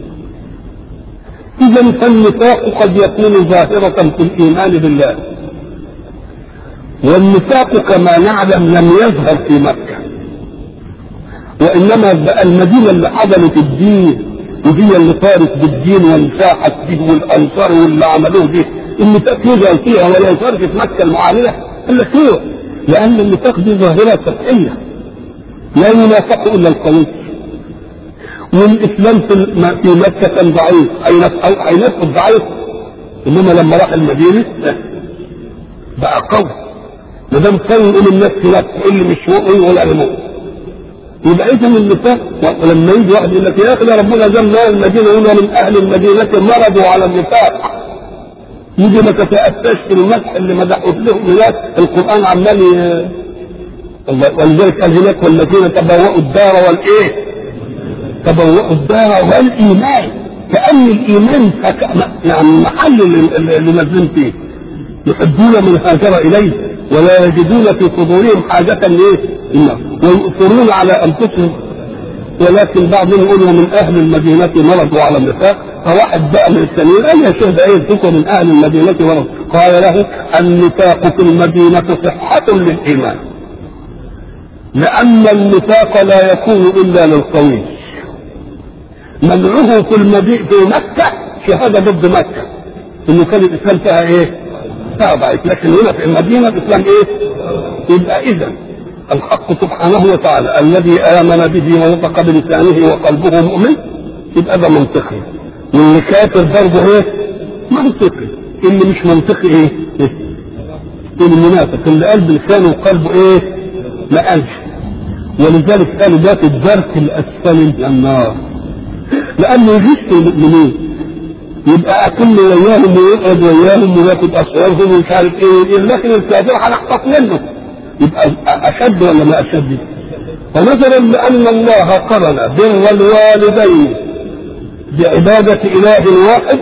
إذا فالنفاق قد يكون ظاهرة في الإيمان بالله والنفاق كما نعلم لم يظهر في مكة وإنما بقى المدينة اللي حضنت الدين وهي اللي طارت بالدين وانساحت به والأنصار واللي عملوه به النفاق يظهر فيها ولا يظهر في مكة المعاملة إلا كده لأن النفاق دي ظاهرة سطحية لا ينافق إلا القوي والإسلام في مكة كان ضعيف هينافق ضعيف إنما لما راح المدينة بقى قوي ما دام قوي يقول الناس هناك اللي مش مؤمن ولا مؤمن يبقى اذا النفاق ولما يجي واحد يقول لك يا اخي ده ربنا جاب اهل المدينه يقول من اهل المدينه مرضوا على النفاق يجي ما تتأساش في المدح اللي مدحوا لهم هناك القرآن عمال ولذلك قال هناك والذين تبوأوا الدار والايه؟ تبوأوا الدار والايمان كأن الايمان يعني محل اللي نازلين فيه يحبون من هاجر اليه ولا يجدون في صدورهم حاجة لايه؟ ويؤثرون على انفسهم ولكن بعضهم يقول من اهل المدينة مرضوا على النفاق فواحد بقى من التانيين قال يا شيخ ده ايه الفكر من اهل المدينة مرض قال له النفاق في المدينة صحة للايمان لان النفاق لا يكون الا للقوي منعه في المدينة في مكة شهادة ضد مكة انه كان الاسلام فيها ايه؟ فيها ضعيف لكن هنا في المدينة الاسلام ايه؟ يبقى اذا الحق سبحانه وتعالى الذي آمن به ونطق بلسانه وقلبه مؤمن يبقى ده منطقي واللي كافر برضه ايه؟ منطقي اللي مش منطقي ايه؟ إيه؟ المنافق اللي قلب لسانه وقلبه ايه؟ ما قالش ولذلك قالوا ده في الدرك الاسفل من النار لانه يغش المؤمنين يبقى اكل وياهم ويقعد وياهم وياخد اسرارهم ومش عارف ايه لكن الكافر هنحتط منه يبقى اشد ولا ما اشد فنظرا لان الله قرن بر الوالدين بعبادة اله واحد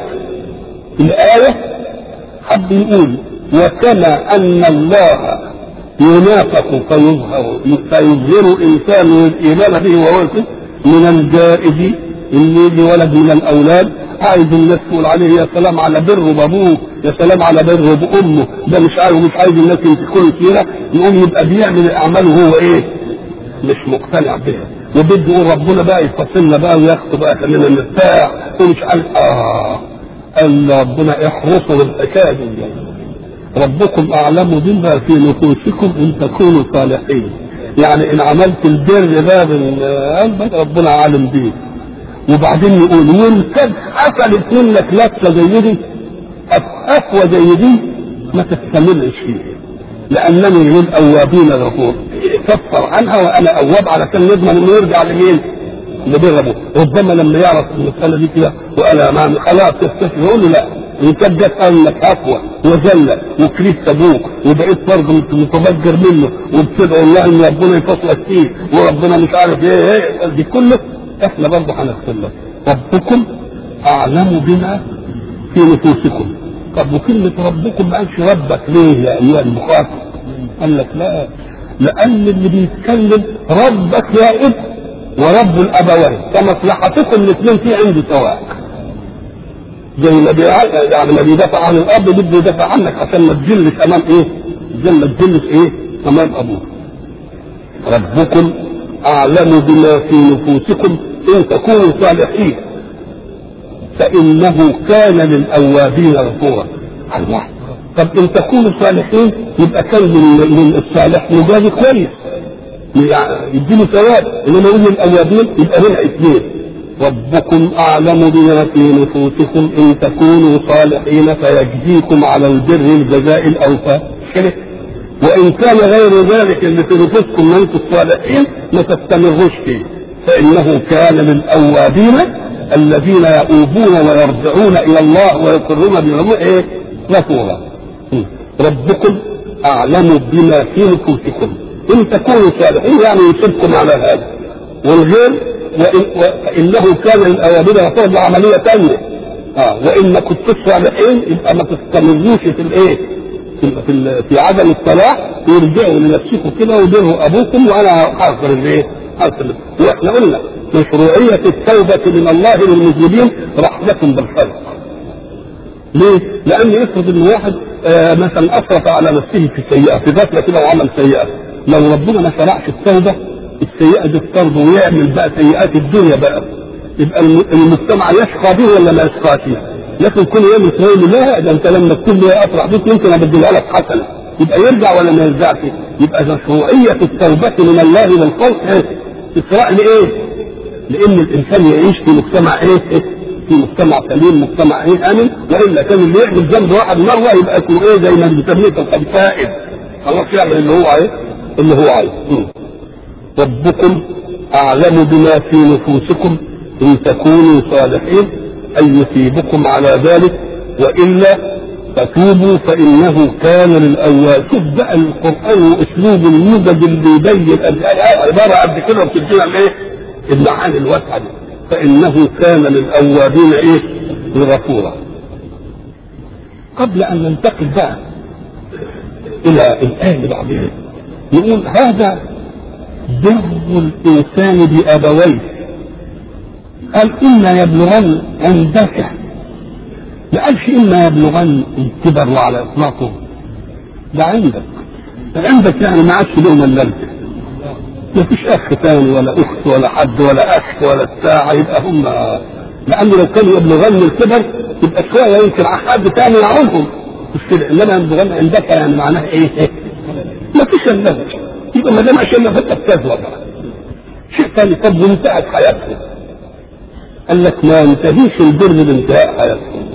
الآية حب يقول وكما ان الله ينافق فيظهر فيظهر انسان الايمان به وهو من الجائز ان يجي ولد من الاولاد عايز الناس تقول عليه يا سلام على بره بابوه يا سلام على بره بامه ده مش عارف مش عايز الناس يمسكوا سيره يقوم يبقى بيعمل الاعمال وهو ايه؟ مش مقتنع بها وبده يقول ربنا بقى يفصلنا بقى وياخده بقى خلينا نرتاح ومش عارف اه قال ربنا احرصوا بالحكايه دي ربكم اعلم بما في نفوسكم ان تكونوا صالحين يعني ان عملت البر باب قلبك ربنا عالم بيه وبعدين يقول وان كان حصلت منك لفه زي دي اقوى زي دي ما تستمرش فيها لانني من اوابين غفور كفر عنها وانا اواب علشان نضمن انه يرجع لمين؟ لبر ابوه ربما لما يعرف المساله دي كده وانا ما خلاص يستشفي يقول له لا ان كانت جت انك اقوى وذله وكرهت ابوك وبقيت برضه متبجر منه وبتدعو الله ان ربنا يفصلك فيه وربنا مش عارف ايه ايه دي كله احنا برضه هنغفر لك ربكم اعلم بما في نفوسكم طب وكلمة ربكم ما قالش ربك ليه يا ايها المخاطب؟ قال لك لا لان اللي بيتكلم ربك يا ابن ورب الابوين فمصلحتكم الاثنين في عندي سواء زي ما يعني ما بيدافع عن الاب بده يدافع عنك عشان ما تجلش امام ايه؟ عشان ما تجلش ايه؟ امام ابوك ربكم اعلم بما في نفوسكم ان تكونوا صالحين فانه كان للاوابين غفورا الله طب ان تكونوا صالحين يبقى كان من الصالح مجازي كويس يديله ثواب انما يقول للاوابين يبقى هنا اثنين ربكم اعلم بما في نفوسكم ان تكونوا صالحين فيجزيكم على البر الجزاء الاوفى كده وان كان غير ذلك اللي في نفوسكم من انتم الصالحين ما تستمروش فيه فانه كان للاوابين الذين يؤوبون ويرجعون الى الله ويقرون بالامور ايه غفورا ربكم اعلم بما في نفوسكم ان تكونوا صالحين يعني يصبكم على هذا والغير وإن وإنه كان للأوابد غفورا دي عملية ثانية اه وإن ما كنتوش صالحين يبقى ما تستمروش في الإيه؟ في في, في عدم الصلاح ويرجعوا لنفسكم كده وبروا أبوكم وأنا حاضر الإيه؟ حاضر وإحنا قلنا مشروعية التوبة من الله للمذنبين رحمة بالخلق ليه؟ لأن يفرض إن واحد آه مثلا أسرف على نفسه في سيئة في غفلة كده وعمل سيئة لو ربنا ما شرعش التوبة السيئة دي تطرده ويعمل بقى سيئات الدنيا بقى يبقى المجتمع يشقى به ولا ما يشقى فيه لكن كل يوم يقول لا ده انت لما تكون لي افرح بك يمكن ابدلها لك حسنه يبقى يرجع ولا ما يرجعش يبقى مشروعيه التوبه من الله للخلق ايه؟ اسراء لايه؟ لان الانسان يعيش في مجتمع ايه؟ في مجتمع سليم مجتمع ايه امن والا كان اللي يعمل ذنب واحد مره يبقى اسمه ايه زي ما بنسميه قد فائد خلاص يعمل اللي هو عايز اللي هو عايز ربكم اعلم بما في نفوسكم ان تكونوا صالحين ان يثيبكم على ذلك والا فتوبوا فانه كان للاواب شوف بقى القران واسلوب الموجز اللي يبين عباره قد كده وبتدينا الايه؟ المعاني الواسعه دي فانه كان للاوابين ايه؟ غفورا قبل ان ننتقل بقى الى الايه اللي بعدها نقول هذا بر الانسان بابويه قال اما يبلغن عندك ما قالش اما يبلغن الكبر وعلى اطلاقه ده عندك عندك يعني ما عادش لهم الا انت ما فيش اخ ثاني ولا اخت ولا حد ولا اخ ولا بتاع يبقى هم لانه لو كانوا يبلغن الكبر يبقى شويه يمكن حد ثاني يعونهم مش كده انما يبلغن عندك يعني معناه ايه؟ ما فيش الا يبقى ما دام عشان فتك كذوه بقى شيء ثاني طب وانتهت حياتهم قال لك ما ينتهيش البر بانتهاء حياتهم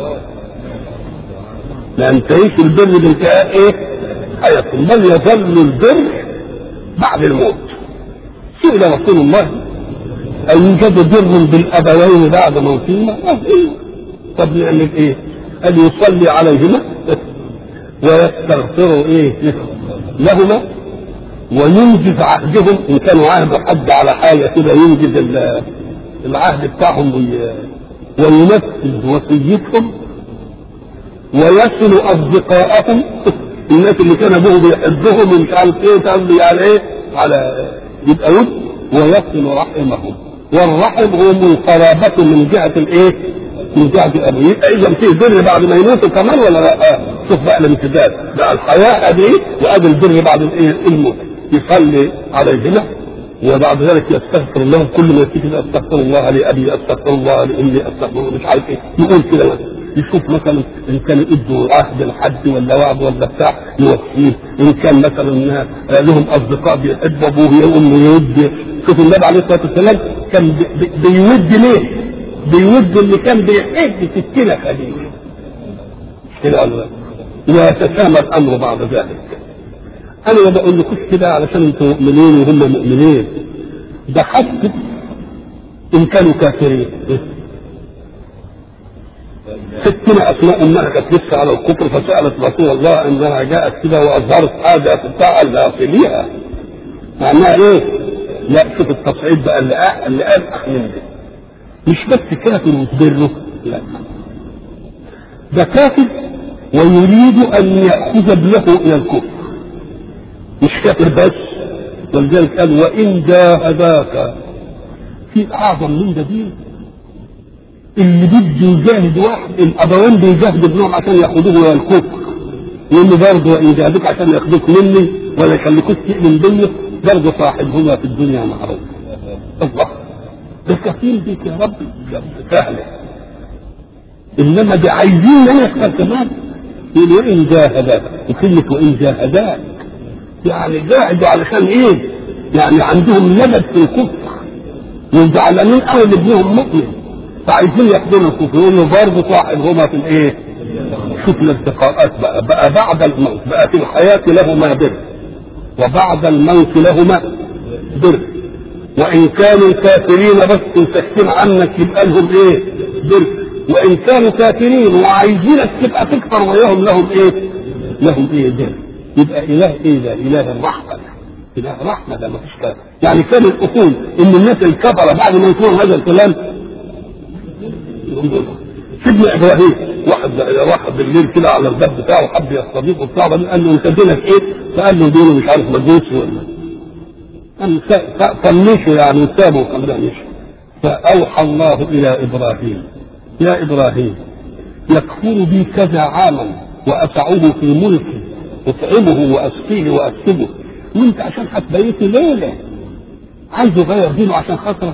ما ينتهيش البر بانتهاء ايه؟ حياتهم بل يظل البر بعد الموت سئل رسول الله أن يوجد بر بالأبوين بعد موتهما؟ قال إيه؟ طب نعمل إيه؟ قال يصلي عليهما ويستغفر إيه؟ لهما وينجز عهدهم إن كانوا عهد حد على حاجة كده ينجز العهد بتاعهم وينفذ وصيتهم ويصل أصدقاءهم الناس اللي كان ابوه بيحبهم ومش عارف ايه تقضي على ايه على يبقى ود ويصل رحمهم والرحم هو من قرابته من جهه الايه؟ من جهه الابو يبقى اذا فيه بر بعد ما يموتوا كمان ولا لا؟ آه. شوف بقى الامتداد بقى الحياه ادي وادي البر بعد الايه؟ الموت يصلي عليهما وبعد ذلك يستغفر الله كل ما يفتكر استغفر الله لابي استغفر الله لامي استغفر الله مش عارف ايه يقول كده مثلا يشوف مثلا ان كان ادوا عهد لحد ولا وعد ولا بتاع يوفيه ان كان مثلا لهم اصدقاء بيحبوا ابوه يقوم يود شوف النبي عليه الصلاه والسلام كان بي بيود ليه؟ بيود اللي كان بيحب ستين خليل كده ولا ويتسامى الامر بعد ذلك انا ما بقول لكوش كده علشان انتم مؤمنين وهم مؤمنين ده حتى ان كانوا كافرين ستنا اسماء امها كانت لسه على الكفر فسالت رسول الله انها جاءت كده واظهرت حاجه بتاع اللي معناها ايه؟ لا شوف التصعيد بقى اللي أه اللي قال من ده مش بس كافر وتبره لا ده كافر ويريد ان ياخذ ابنه الى الكفر مش كافر بس ولذلك قال وان جاهداك في اعظم من ده دين اللي بده يجاهد واحد الابوين بيجاهدوا ابنهم عشان ياخذوه الى الكفر يقول له برضه وان جاهدوك عشان ياخذوك مني ولا يخليكوش تؤمن بيا برضه صاحبهما في الدنيا معروف الله ده كفيل بيك يا رب سهله انما ده عايزين نحصل كمان يقول وان جاهداك وكلمه وان جاهداك يعني جاهدوا علشان ايه؟ يعني عندهم لبد في الكفر وزعلانين قوي لابنهم مؤمن فعايزين ياخدوا الكفر يقولوا برضه صاحبهما في الايه؟ شوف الالتقاءات بقى بقى بعد الموت بقى في الحياة لهما بر وبعد الموت لهما بر وإن كانوا كافرين بس ساكتين عنك يبقى لهم إيه؟ بر وإن كانوا كافرين وعايزينك تبقى تكفر وياهم لهم إيه؟ لهم إيه بر يبقى إله إيه ده؟ إله الرحمة إله رحمة ده ما فيش كلام يعني كان الأصول إن الناس الكفرة بعد ما يكون هذا الكلام سيدنا إبراهيم واحد واحد بالليل كده على الباب بتاعه حب يستضيفه بتاعه بعدين قال له أنت دينك إيه؟ فقال له دينه مش عارف مجوس ولا قال طنشه يعني وسابه وخلاه مشي فأوحى الله إلى إبراهيم يا إبراهيم يكفر بي كذا عاما وأسعه في ملكي أطعمه وأسقيه وأكسبه وأنت عشان هتبيتي ليلة عايز يغير دينه عشان خاطرك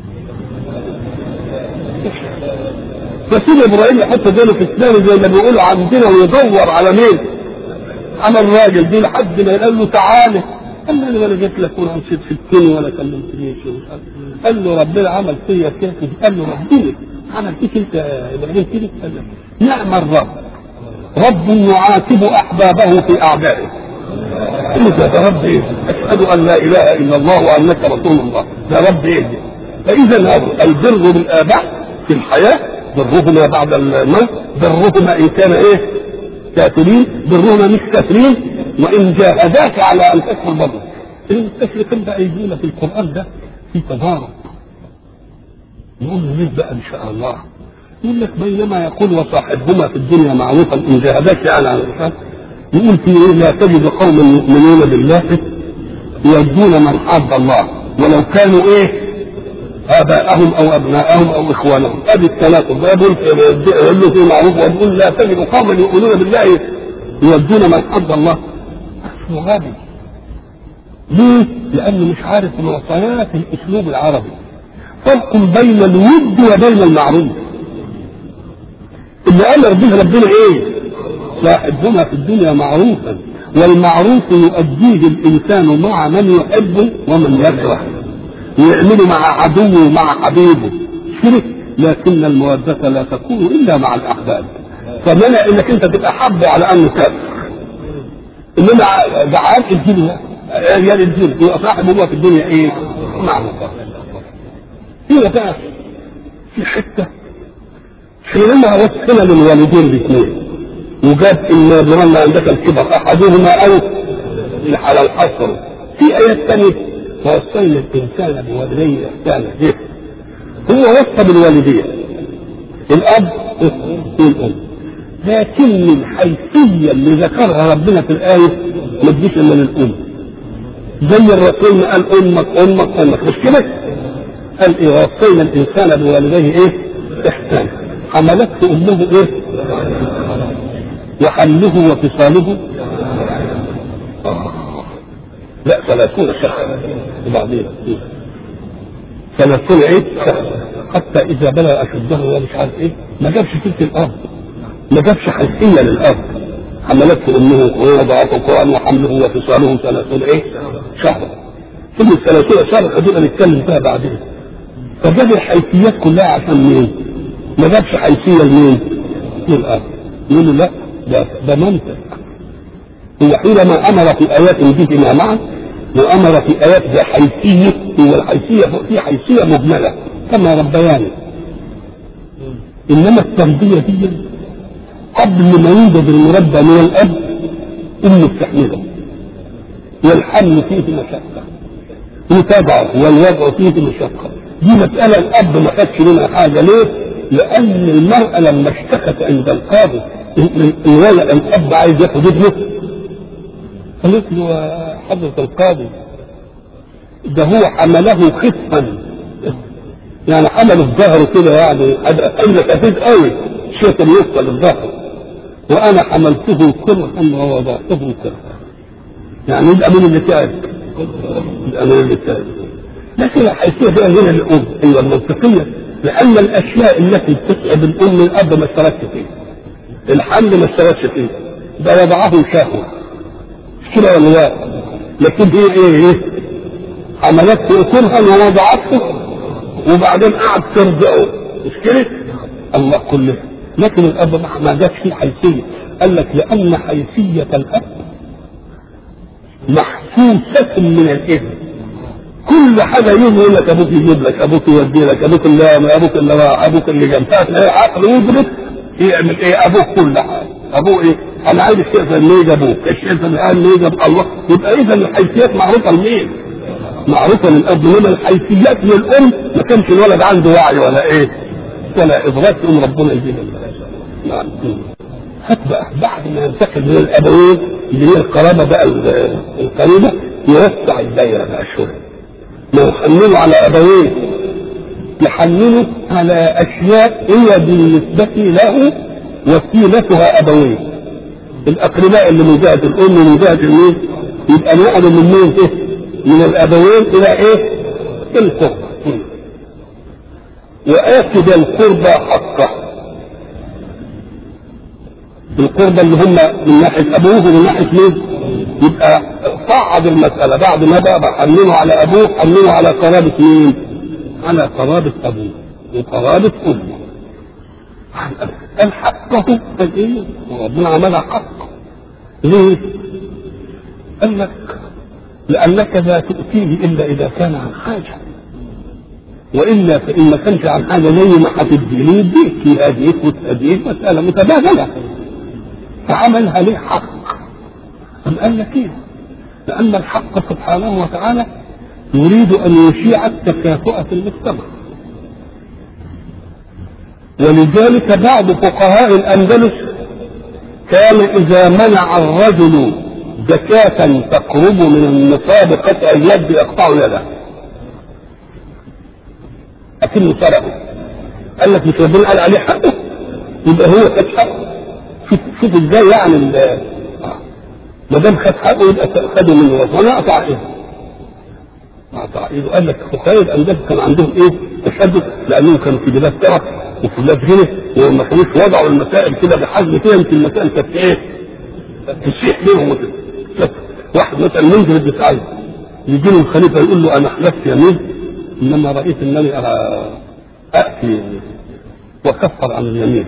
فسيد إبراهيم يحط دينه في الثاني زي ما بيقولوا عندنا ويدور على مين؟ على الراجل دي لحد ما قال له تعالى قال له انا ولا جيت لك ولا مشيت في الدنيا ولا كلمتنيش قال له ربنا عمل فيا كده قال له ربنا عمل فيك انت يا ابراهيم كده قال له نعم الرب رب يعاتب احبابه في اعدائه انت ده رب ايه؟ اشهد ان لا اله الا الله وانك رسول الله ده رب ايه؟ فاذا البر بالاباء في الحياه برهما بعد الموت برهما ان كان ايه؟ كافرين برهما مش كافرين وان جاهداك على ان تكفر برضه المستشرقين بقى يجينا في القران ده في تضارب نقول له ليه بقى ان شاء الله يقول لك بينما يقول وصاحبهما في الدنيا معروفا ان جاهداك يعني على الانسان يقول في ايه لا تجد قوما يؤمنون بالله يرجون من حاد الله ولو كانوا ايه اباءهم او ابناءهم او اخوانهم ادي التناقض ده يقول يقول له في معروف ويقول لا تجد قوما يؤمنون بالله يودون من حد الله هو غبي ليه؟ لأنه مش عارف معطيات الأسلوب العربي فرق بين الود وبين المعروف اللي أمر به ربنا إيه؟ صاحبهما في الدنيا معروفا والمعروف يؤديه الإنسان مع من يحبه ومن يكره يعمل مع عدوه ومع حبيبه شرك لكن المودة لا تكون إلا مع الأحباب فمنع انك انت تبقى حبه على انه كافر انما جعان الدنيا عيال الدنيا يبقى صاحب هو في الدنيا ايه؟ معه هنا بقى في حته حينما وصلنا للوالدين الاثنين وجاب ان ظننا عندك الكبر احدهما او على الحصر في ايات ثانيه ووصينا الانسان بوالديه احسانا هو وصى بالوالدين الاب والام لكن الحيثية اللي ذكرها ربنا في الآية ما تجيش إلا للأم زي الرسول ما قال أمك أمك أمك مش كده؟ قال إيه وصينا الإنسان بوالديه إيه؟ إحسانا حملته أمه إيه؟ وحمله وفصاله لا ثلاثون شهرا وبعدين ثلاثون عيد حتى إذا بلغ أشده ومش عارف إيه ما جابش تلك الأرض ما جابش حيثية للأرض حملته أمه ووضعت القرآن وحمله وفصاله ثلاثون إيه؟ شهر ثم الثلاثون شهر خلينا نتكلم فيها بعدين فجاب الحيثيات كلها عشان مين؟ ما جابش حيثية لمين؟ للأرض يقول له لا ده ده منطق هو حينما أمر في آيات بهما معا وأمر في آيات بحيثية هو الحيثية في حيثية مجملة كما ربياني إنما التربية دي قبل ما يوجد المربى من الاب امه بتحمله والحمل فيه مشقه يتابعه والوضع فيه مشقه دي مساله الاب ما خدش منها حاجه ليه؟ لان المراه لما اشتكت عند القاضي الولد الاب عايز ياخد ابنه قالت له يا حضره القاضي ده هو حمله خفا يعني حمله في ظهره كده يعني حمل خفيف قوي شيء كان يوصل للظهر وانا حملته كرها ووضعته كرها يعني يبقى من اللي تعب يبقى من اللي تعب لكن الحيثيه بقى هنا للام ايوه المنطقيه لان الاشياء التي تتعب الام الاب ما اشتركش فيها الحمل ما اشتركش فيه ده وضعه شهوه مش كده ولا لا لكن هي ايه ايه حملته كرها ووضعته وبعدين قعد ترجعه مش كده الله كله لكن الاب ما جاتش فيه حيثيه قال لك لان حيثيه الاب محسوسه من الابن كل حاجه يجي يقول لك ابوك يجيب لك ابوك يودي لك ابوك اللي ابوك اللي راح ابوك اللي جنب تلاقي عقل يدرك يعمل ايه ابوك كل حاجه ابوه ايه انا عايز الشيء الفلاني يجي ابوك الشيء الفلاني يجي الله يبقى اذا الحيثيات معروفه لمين؟ معروفه للاب انما الحيثيات للام ما كانش الولد عنده وعي ولا ايه؟ ولا ادراك يقوم ربنا يجيب نعم هات بقى بعد ما ينتقل من الابوين اللي هي القرابه بقى القريبه يوسع الدايره بقى شويه ما يحملوا على ابويه يحملوا على اشياء هي بالنسبه له وسيلتها ابويه الاقرباء اللي من جهه الام ومن جهه المين يبقى نقلوا من مين ايه من الابوين الى ايه القربى وآت ذا القربى حقه القربى اللي هم من ناحيه ابوه ومن ناحيه مين؟ يبقى صعد المساله بعد ما بقى بحمله على ابوه حمله على قرابه مين؟ على قرابه ابوه وقرابه امه قال حقه قال ايه؟ وربنا عملها حق ليه؟ قال لك لأنك لا تؤتيه إلا إذا كان عن حاجة وإلا فإن ما كانش عن حاجة زي ما هتديله يديك يهديك وتهديك مسألة متبادلة فعملها ليه حق أم قال لك إيه؟ لأن الحق سبحانه وتعالى يريد أن يشيع التكافؤ في المجتمع ولذلك بعض فقهاء الأندلس كان إذا منع الرجل زكاة تقرب من النصاب قطع اليد يقطع يده أكنه سرقه قال لك مش ربنا قال عليه حقه يبقى هو خد حقه شوف شوف ازاي يعني ما دام خد حقه يبقى خده منه وانا اقطع ايده اقطع ايده قال لك فقهاء الاندلس كان عندهم ايه تشدد لانهم كانوا في بلاد ترف وفي بلاد غنى وما كانوش وضعوا المسائل كده بحجم كده يمكن المسائل كانت ايه تسيح بينهم وكده واحد مثلا منزل الدفاعي يجي له الخليفه يقول له انا حلفت يمين انما رايت انني اتي وكفر عن اليمين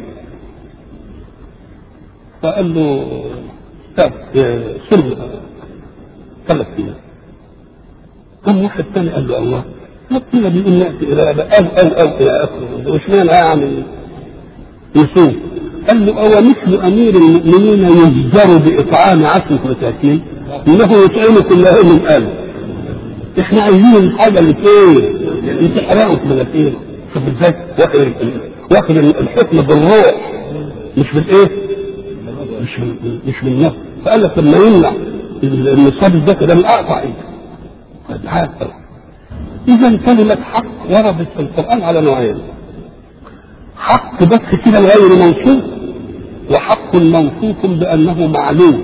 فقال له طب سر ثلاث ايام قام واحد ثاني قال له الله ربنا بيقول ناتي الى او او او الى اخره وش معنى يعني يصوم قال له أو مثل أمير المؤمنين يجبر بإطعام عشرة مساكين إنه يطعم كل يوم آله إحنا عايزين الحاجة اللي إيه اللي تحرقه في مناخيره شوف إزاي واخد واخد الحكم بالروح مش بالإيه مش بال مش بالنفس فقال لك لما يمنع النصاب الزكاة ده من أقطع إيده إذا كلمة حق وردت في القرآن على نوعين حق بس كده غير موصوف وحق موصوف بأنه معلوم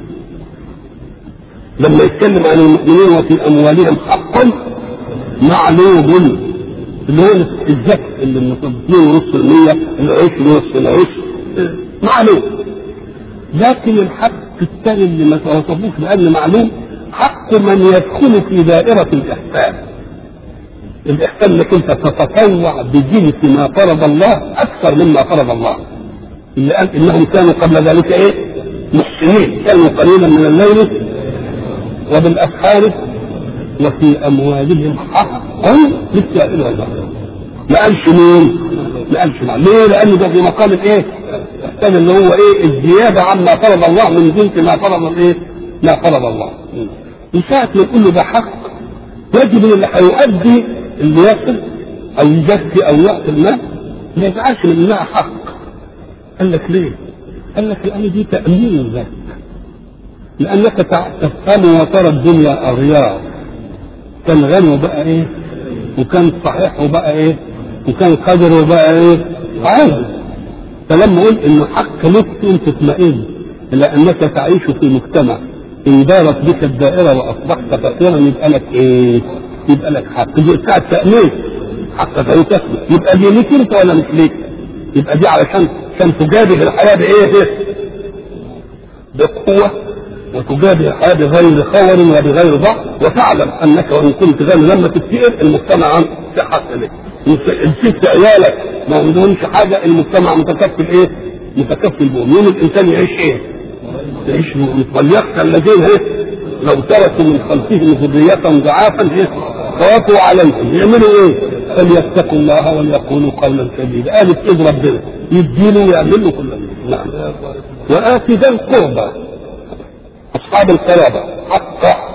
لما يتكلم عن المؤمنين وفي أموالهم حق معلوم اللي هو الزكاة اللي النصاب 2.5% العشر نص العشر معلوم لكن الحق الثاني اللي ما توصفوش بأن معلوم حق من يدخل في دائرة الإحسان الإحسان انك انت تتطوع بجنس ما فرض الله أكثر مما فرض الله اللي قال إنهم كانوا قبل ذلك إيه؟ محسنين كانوا قليلا من الليل وبالأسحار وفي أموالهم حق للسائل والمحروم ما قالش مين؟ ما قالش مين؟ ليه؟ لأن ده في مقام الإيه؟ الإحسان اللي هو إيه؟ الزيادة عما فرض الله من جنس ما فرض الإيه؟ ما فرض الله. من ساعة ما يقول له ده حق يجب اللي هيؤدي اللي يصل او يزكي او يعطي المال ما يبقاش من انها حق قال لك ليه؟ قال لك لان دي تامين لك لانك تفهم وترى الدنيا اغيار كان غني وبقى ايه؟ وكان صحيح وبقى ايه؟ وكان قادر وبقى ايه؟ عاجز فلما قلت انه حق لك انت تطمئن لانك تعيش في مجتمع ان دارت بك الدائره واصبحت فقيرا يبقى لك ايه؟ يبقى لك حق دي بتاع التأمين حق فهو تثبت يبقى دي ليك انت ولا مش ليك يبقى دي علشان عشان تجابه الحياة بإيه؟ بقوة وتجابه الحياة بغير خور وبغير ضعف وتعلم أنك وإن كنت غني لما تفتقر المجتمع في حق لك نسيت عيالك ما عندهمش حاجة المجتمع متكفل إيه؟ متكفل بهم يوم الإنسان يعيش إيه؟ يعيش وليخشى الذين إيه؟ لو تركوا من خلفهم ذرية ضعافا خافوا عليهم يعملوا ايه؟ فليتقوا الله وليقولوا قولا سديدا قالت اذ ربنا يديله ويعمل له كل نعم وآت ذا القربى أصحاب القرابة حقه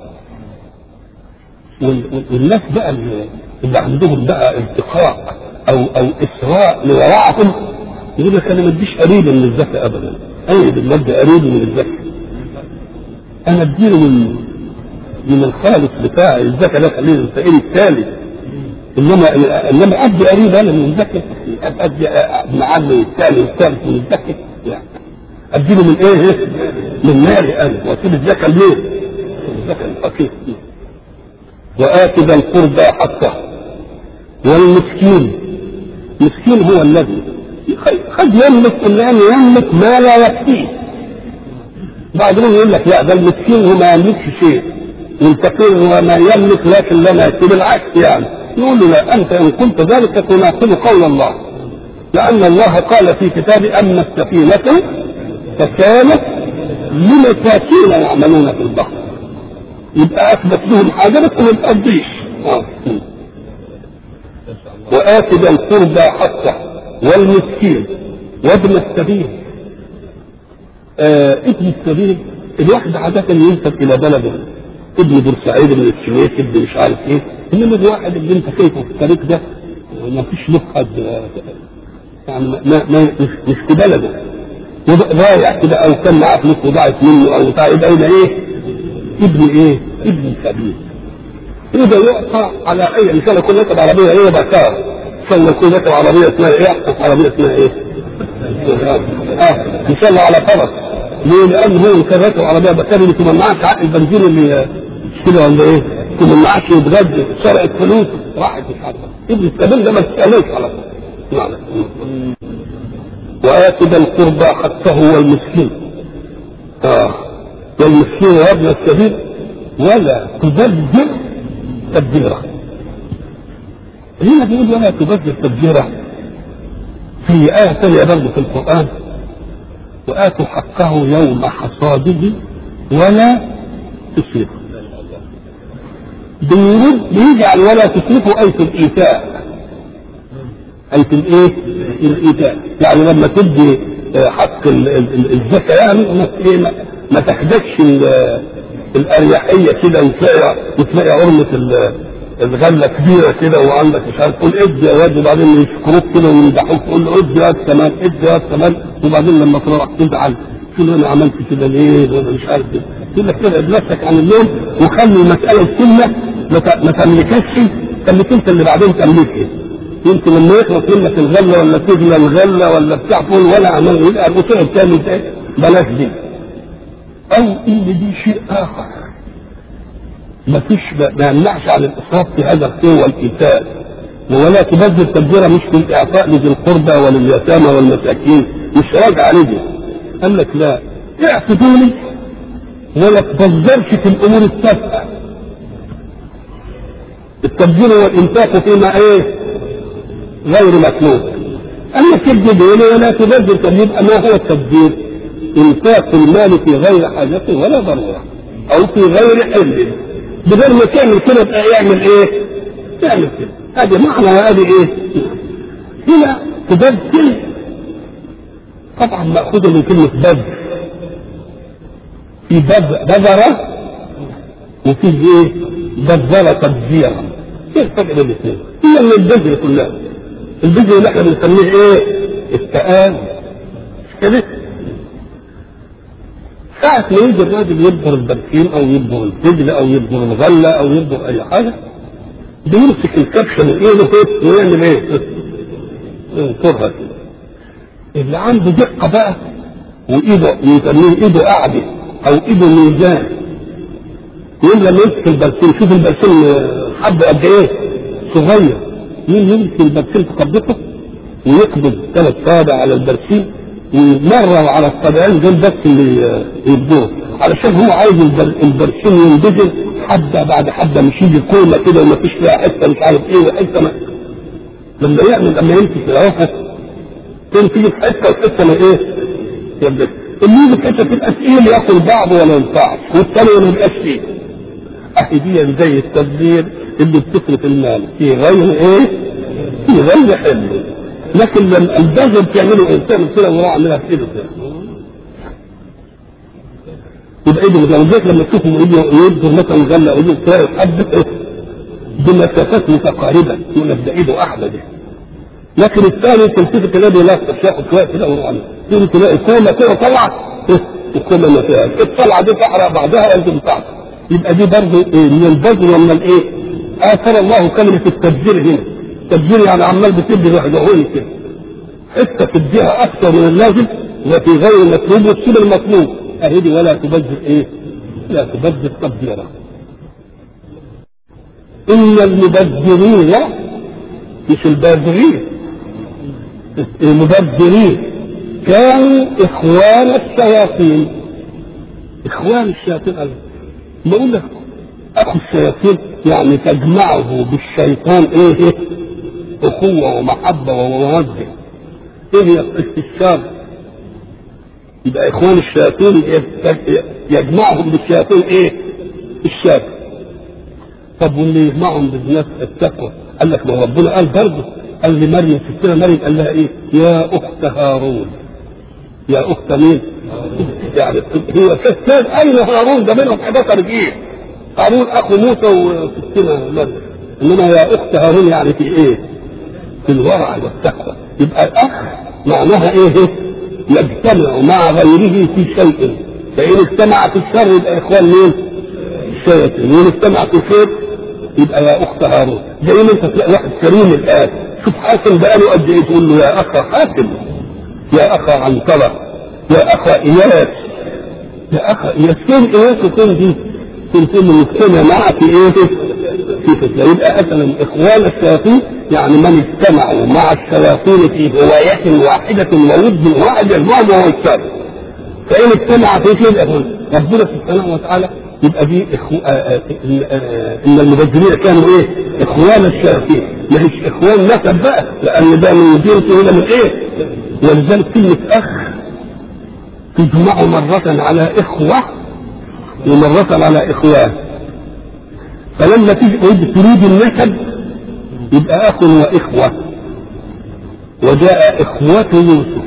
والناس بقى اللي عندهم بقى التقاء او او اسراء لورعهم يقول لك انا ما اديش قريبا من الزكاه ابدا انا بالمبدا قريب من الزكاه انا اديله من من الخالص بتاعي الزكاه ده خليه الفقير الثالث انما انما ادي قريب انا من الزكاه ادي ابن عمي الثاني والثالث من الزكاه يعني اديله من ايه؟ من مالي انا واسيب الزكاه ليه؟ الزكاه الفقير وآت ذا القربى حقه والمسكين مسكين هو الذي قد يملك الا ان يملك ما لا يكفيه بعضهم يقول لك لا ده المسكين هو ما يملكش شيء والفقير هو ما يملك لكن لما يكفي بالعكس يعني يقول له لا انت ان كنت ذلك تناقض قول الله لان الله قال في كتابه اما السفينه فكانت لمساكين يعملون في البحر يبقى اثبت لهم حاجه بس ما تقضيش وآت ذا القربى حقه والمسكين وابن السبيل آه ابن السبيل الواحد عادة ينسب إلى بلده ابن بورسعيد ابن السويس ابن مش عارف ايه انما الواحد اللي انت شايفه في الطريق ده ما فيش له حد يعني ما, ما مش في بلده ضايع كده او كان معاه فلوس وضاعت منه او بتاع يبقى يبقى ايه ابن ايه؟ ابن سبيل. إذا يعطى على أي إن كان يكون راكب عربية إيه يبقى كار. إن شاء الله يكون راكب عربية اسمها إيه؟ عربية اسمها إيه؟ آه إن شاء الله على فرس. ليه؟ لأن هو إن كان راكب عربية بكار اللي يكون معاك عقل البنزين اللي كده ولا إيه؟ يكون معاك يتغدى سرقت فلوس راحت مش عارفة. ابن السبيل ده ما تسألوش على طول. نعم. وآت ذا القربى حقه والمسكين. آه والمسكين وابن السبيل ولا تبذر تبذيرا هنا بيقول ولا تبذر تبذيرا في آية ثانية برضه في القرآن وآتوا حقه يوم حصاده ولا تسرفوا بيرد بيجعل ولا تسرفوا أي في الإيتاء أي في الإيه؟ الإيتاء يعني لما تدي حق الزكاة يعني ما تحدثش الاريحيه كده وتلاقي وتلاقي عرمه الغله كبيره كده وعندك مش عارف تقول ادي يا واد وبعدين يشكروك كده ويمدحوك تقول له ادي يا واد كمان ادي يا واد كمان وبعدين لما تروح تزعل تقول انا عملت كده ليه وانا مش عارف كده تقول لك كده نفسك عن اللون وخلي المساله الكلمه ما تملككش خليك انت اللي بعدين تملكها يمكن لما يخلص منك الغله ولا تغلى الغله ولا بتاع تقول ولا عمل يبقى الاسبوع الثاني بلاش دي او ان دي شيء اخر ما فيش ما يمنعش عن الاسراف في هذا الخير والايتاء ولا تبذل تبذيرا مش في الاعطاء لذي القربى ولليتامى والمساكين مش راجع عليه قال لك لا اعتدوني ولا تبذرش في الامور التافهه التبذير والانفاق فيما ايه غير مطلوب اما تبذل ولا تبذل طب يبقى ما هو التبذير انفاق المال في غير حاجة ولا ضرورة او في غير حل بدل ما تعمل كده يبقى يعمل ايه تعمل كده هذه معنى هذه ايه هنا تبذل طبعا مأخوذة من كلمة بذل في بذرة وفي ايه بذرة تبذيرا ايه الفرق بين الاثنين هي من البذر كلها البذر اللي احنا بنسميه ايه التآن مش كده ساعة ما يجي الراجل يبذر البركين أو يبذر الفجل أو يبذر الغلة أو يبذر أي حاجة بيمسك الكبشة من إيده ويعمل إيه؟ ينطرها كده اللي عنده دقة بقى وإيده يسميه إيده قاعدة أو إيده ميزان يوم لما يمسك البرسيم شوف البرسيم حبه قد إيه؟ صغير يوم يمسك البرسيم في قبضته ويقبض ثلاث صابع على البرسيم ويمرر على الطبيعين دول بس اللي يبدوه علشان هو عايز البرسيم ينبذل حبه بعد حبه مش يجي كومه كده وما فيش فيها حته مش عارف ايه وحته ما لما يعمل لما يمسك العوفه كان تيجي في حته وحته ما ايه يبدأ اللي يجي في حته تبقى تقيل ياكل بعضه ولا ينفعش والثاني ما يبقاش فيه اهي دي زي التبذير اللي بتصرف المال في غير ايه؟ في غير حلم لكن لما البذل بتعمله انسان كده وراح عاملها في ايده ايده متجوزات لما تشوفهم يدوا مثلا غله ويدوا سائر حد بمسافات متقاربه يقول لك ده ايده احلى دي لكن الثاني تلتفت تلاقي يلطش ياخد شويه كده ويروح تيجي تلاقي كومه كده طلعت الكومه ما فيهاش الطلعه دي تحرق بعدها يلزم بتاعته يبقى دي برضه إيه من البذل ومن الايه؟ اثر الله كلمه التبذير هنا التبذير يعني عمال بتدي لوحدهوني كده حته تديها اكثر من اللازم وفي غير المطلوب وتسيب المطلوب اهدي ولا تبذر ايه؟ لا تبذر تبذيرا ان المبذرين مش الباذرين المبذرين كانوا اخوان الشياطين اخوان الشياطين ما اقول لك اخو الشياطين يعني تجمعه بالشيطان ايه, إيه؟ اخوه ومحبه وموده ايه هي الشر يبقى اخوان الشياطين يجمعهم بالشياطين ايه الشر طب واللي يجمعهم بالناس التقوى قال لك ما ربنا قال برضه قال لمريم ستنا مريم قال لها ايه يا اخت هارون يا اخت مين يعني هو كتاب اين هارون ده منهم 11 جيل هارون اخو موسى وستنا مريم انما يا اخت هارون يعني في ايه في الورع والتقوى يبقى الاخ معناها ايه يجتمع مع غيره في شيء فان اجتمع في الشر يبقى اخوان مين الشياطين وان اجتمع في الخير يبقى يا اخت هارون زي ما انت تلاقي واحد كريم الان شوف حاتم بقاله قد ايه تقول له يا اخ حاتم يا اخ عنترة يا اخ اياس يا اخ اياس فين اياس وفين دي كنت مجتمع معك في ايه في فتنة يبقى مثلا اخوان الشياطين يعني من اجتمعوا مع الشياطين في هواية واحدة وود واحد يجمعهم وهو الشر فإن اجتمع في كده ربنا سبحانه وتعالى يبقى دي إخو... آآ آآ آآ ان المبذرين كانوا ايه؟ اخوان الشياطين مش اخوان نسب بقى لان ده من جنس ولا من ايه؟ ولذلك كلمه اخ تجمع مرة على اخوة ومرة على اخوان فلما تيجي تريد النسب يبقى اخ واخوة وجاء اخوة يوسف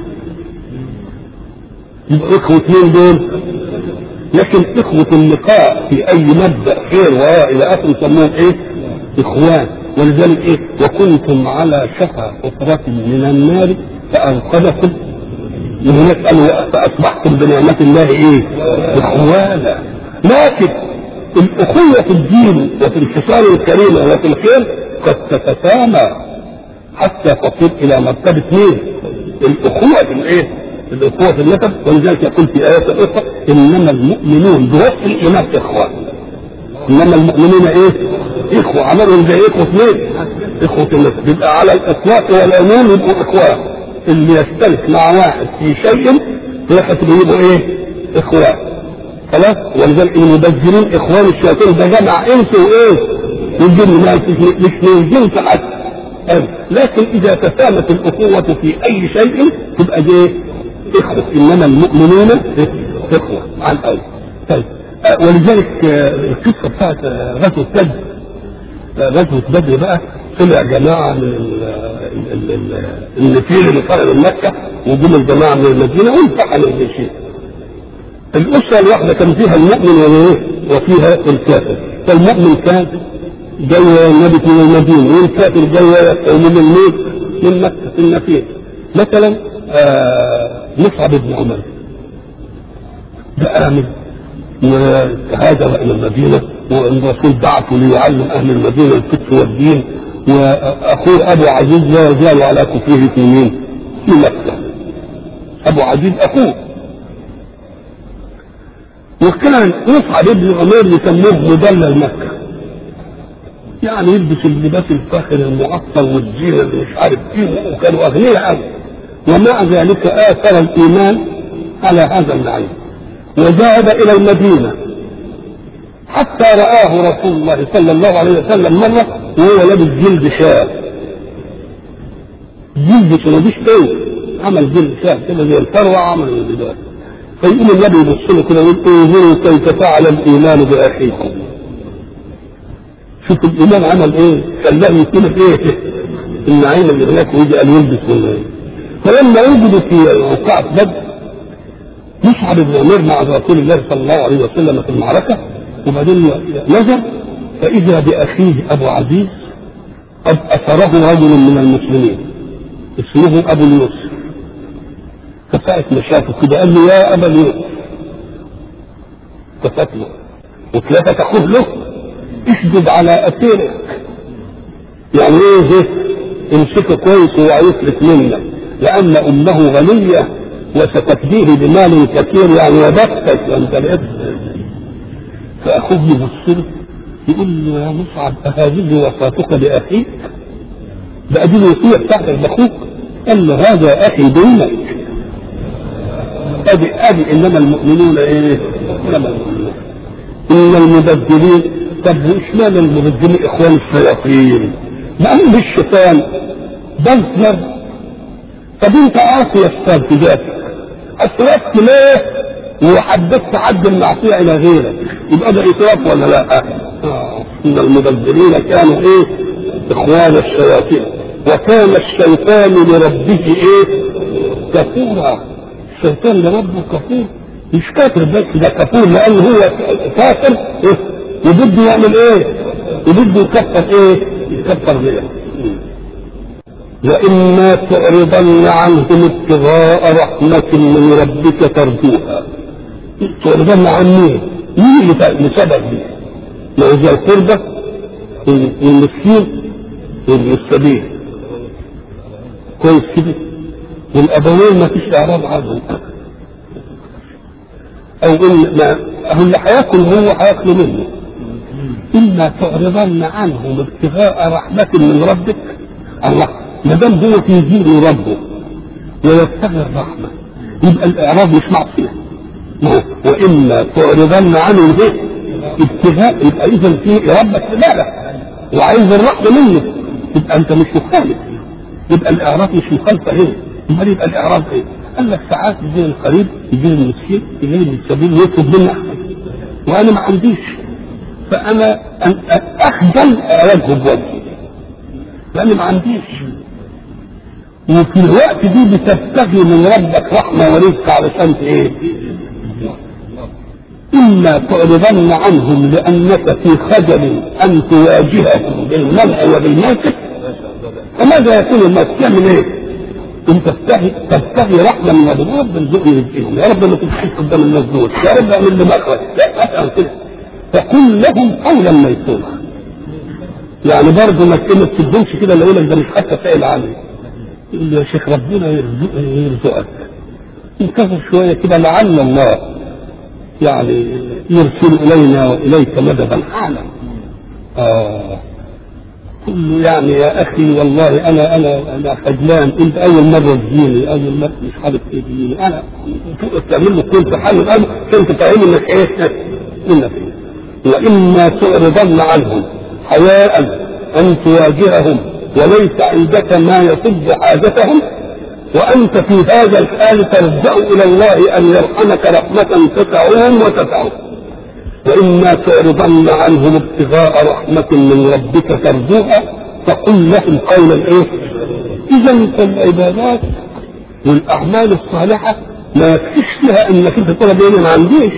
يبقى اخوة مين دول؟ لكن إخوة اللقاء في أي مبدأ خير وإلى آخره يسموهم إيه؟ إخوان ولذلك إيه؟ وكنتم على شفا حفرة من النار فأنقذكم وهناك قالوا فأصبحتم بنعمة الله إيه؟ إخوانا لكن الأخوة في الدين وفي الخصال الكريمة وفي الخير قد تتسامى حتى تصل إلى مرتبة مين؟ الأخوة في الإيه؟ الأخوة في النسب ولذلك يقول في آيات أخرى إنما المؤمنون بوصف الإيمان إخوة إنما المؤمنون إيه؟ إخوة عملهم زي إخوة مين؟ إخوة النسب يبقى على الإطلاق والعموم يبقوا إخوان اللي يختلف مع واحد في شيء يحس يبقوا إيه؟ إخوان خلاص ولذلك المبذرين إخوان الشياطين ده جمع إنس وإيه؟ والجن ما مش من الجنس حتى لكن إذا تسامت الأخوة في أي شيء تبقى دي إخوة إنما المؤمنون إخوة عن أول طيب آه ولذلك آه القصة بتاعت آه غزوة بدر غزوة بدر بقى طلع جماعة من النفير اللي طلعوا من مكة وجم الجماعة من المدينة وانتحلوا الجيشين الأسرة الواحدة كان فيها المؤمن وفيها الكافر فالمؤمن كان جاي النبي من المدينة والكافر جاي من الميت من مكة في النفير مثلا مصعب بن عمر ده آمن وهاجر إلى المدينة والرسول بعثه ليعلم أهل المدينة الفقه والدين وأخوه أبو عزيز لا يزال على كفره في مين؟ في مكة أبو عزيز أخوه وكان مصعب بن عمر يسموه مدلل مكة يعني يلبس اللباس الفاخر المعطر والزينة اللي مش عارف ايه وكانوا أغنياء قوي ومع ذلك آثر الإيمان على هذا النعيم وذهب إلى المدينة حتى رآه رسول الله صلى الله عليه وسلم مرة وهو لابس جلد شاه جلد شاه مفيش قوي عمل جلد شاه كده زي الفروة عمل الجلد فيقوم النبي يبص له كده ويقول انظروا كيف فعل الإيمان بأخيكم شوف الإيمان عمل إيه خلاه يكون إيه النعيم اللي هناك ويجي قال يلبس ولا إيه فلما وجدوا في وقعة بدر مصعب بن عمير مع رسول الله صلى الله عليه وسلم في المعركة وبعدين نزل فإذا بأخيه أبو عزيز قد أثره رجل من المسلمين اسمه أبو اليوسف فساعة ما شافه كده قال له يا أبا اليوسف كفت له وثلاثة تقول له اشدد على أسيرك يعني ايه ده امسكه كويس وهو هيفلت منك لأن أمه غنية وستفديه بمال كثير يعني وبختك وانت لقيت فأخوه يبص له يقول له يا مصعب أهذه وصاتك لأخيك بقى دي الوصية بتاعتك لأخوك قال له هذا أخي دونك أدي أدي إنما المؤمنون إيه؟ إنما المؤمنون إن المبدلين طب وإشمعنى المبدلين إخوان الشياطين؟ ما أنه الشيطان بذر طب أنت عاصي يا في ذاتك أسرفت ليه؟ وحددت حد المعصية إلى غيرك يبقى ده إسراف ولا لا؟ آه. إن المبدلين كانوا إيه؟ إخوان الشياطين وكان الشيطان لربه إيه؟ كفورا الشيطان لربه كفور مش كافر بس ده كفور لأنه هو كافر إيه؟ وبده يعمل إيه؟ وبده يكفر إيه؟ يكفر غيره وإما تعرضن عنهم ابتغاء رحمة من ربك ترجوها تعرضن عن مين؟ مين اللي سبب دي؟ ما ذي القربة والمسكين وابن السبيل كويس كده والأبوين ما فيش إعراض عنهم أو إن ما هو اللي هياكل هو هياكل منه إما تعرضن عنهم ابتغاء رحمة من ربك الله ما دام هو في دين ربه ويبتغي الرحمة يبقى الإعراض مش معصية وإما تعرضن عنهم به ابتغاء يبقى إذا في ربك عبادة وعايز الرحمة منه يبقى أنت مش مخالف يبقى الإعراض مش مخالفة هنا أمال يبقى الإعراض إيه؟ قال لك ساعات يجي القريب يجي المسكين يجي السبيل ويطلب مني أحسن وأنا ما عنديش فأنا أخجل أواجهه بوجهي لأن ما عنديش وفي الوقت دي بتبتغي من ربك رحمة ورزق علشان ايه؟ إما تعرضن عنهم لأنك في خجل أن تواجههم بالمنع وبالموقف فماذا يكون الموقف؟ تعمل إيه؟ أنت تبتغي تبتغي رحمة من رب ارزقني رزقهم يا رب ما تبحث قدام الناس دول يا رب اعمل لي مخرج لا افعل كده فقل لهم قولا ميسورا يعني برضه ما تدهمش كده اللي يقول لك ده مش حتى فاعل عليه يقول له يا شيخ ربنا يرزق يرزقك انتظر شويه كده لعل الله يعني يرسل الينا واليك مددا حالا اه قل له يعني يا اخي والله انا انا انا خجلان انت اول مره تجيني اول مره مش عارف ايه تجيني انا تعمل له كل في حال الامر كنت فاهم انك ايه انك ايه واما تعرضن عنهم حياء ان تواجههم وليس عندك ما يصد حاجتهم وانت في هذا الحال تلجا الى الله ان يرحمك رحمه تسعهم وتسعهم واما تعرضن عنهم ابتغاء رحمه من ربك ترجوها فقل لهم قولا ايه اذا فالعبادات والاعمال الصالحه ما يكفيش فيها انك انت تقول دي ما عنديش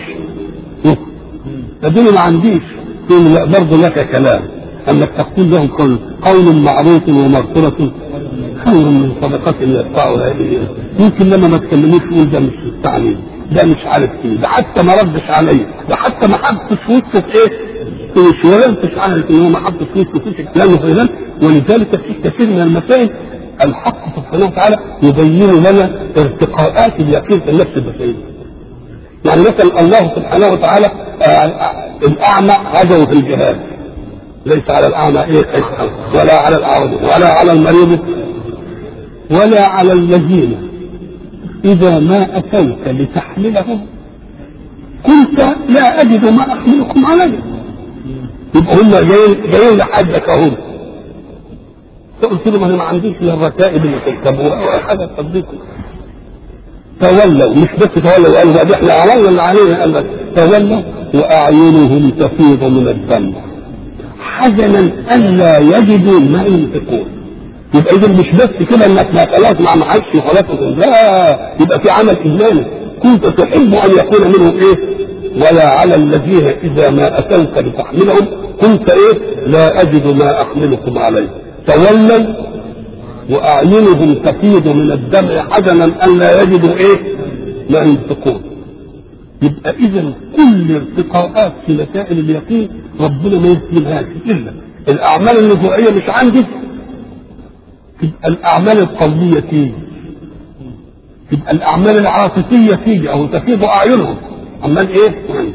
دي ما عنديش تقول لا برضه لك كلام انك تقول لهم قول قول معروف ومغفرة خير من صدقة يدفعها إليه يمكن لما ما تكلموش يقول ده مش مستعني ده مش عارف ايه ده حتى ما ردش عليا ده حتى ما حطش وشه في ايه؟ في شويه مش عارف ان هو ما حطش وشه في كلامه في ولذلك في كثير من المسائل الحق سبحانه وتعالى يبين لنا ارتقاءات اليقين في النفس البشريه. يعني مثلا الله سبحانه وتعالى الاعمى غزوا في الجهاد ليس على الأعمى إيه ولا على الأعرج ولا على المريض ولا على الذين إذا ما أتيت لتحملهم قلت لا أجد ما أحملكم عليه يبقى هم جايين جايين لحدك أهم فقلت لهم أنا ما عنديش إلا الركائب اللي تركبوها ولا حاجة تصدقوا تولوا مش بس تولوا قالوا ده احنا عملنا اللي علينا قال لك تولوا وأعينهم تفيض من الدم حزنا الا يجدوا ما ينفقون يبقى اذا مش بس كده انك ما خلاص ما معكش وخلاص لا يبقى في عمل ايماني كنت تحب ان يكون منهم ايه ولا على الذين اذا ما اتوك لتحملهم قلت ايه لا اجد ما احملكم عليه تولوا واعينهم تفيض من الدمع حزنا ان لا يجدوا ايه ما ينفقون يبقى اذا كل ارتقاءات في مسائل اليقين ربنا ما يسلمهاش الا الاعمال النزوعيه مش عندي تبقى الاعمال القلبيه تيجي تبقى الاعمال العاطفيه تيجي او تفيض اعينهم عمال ايه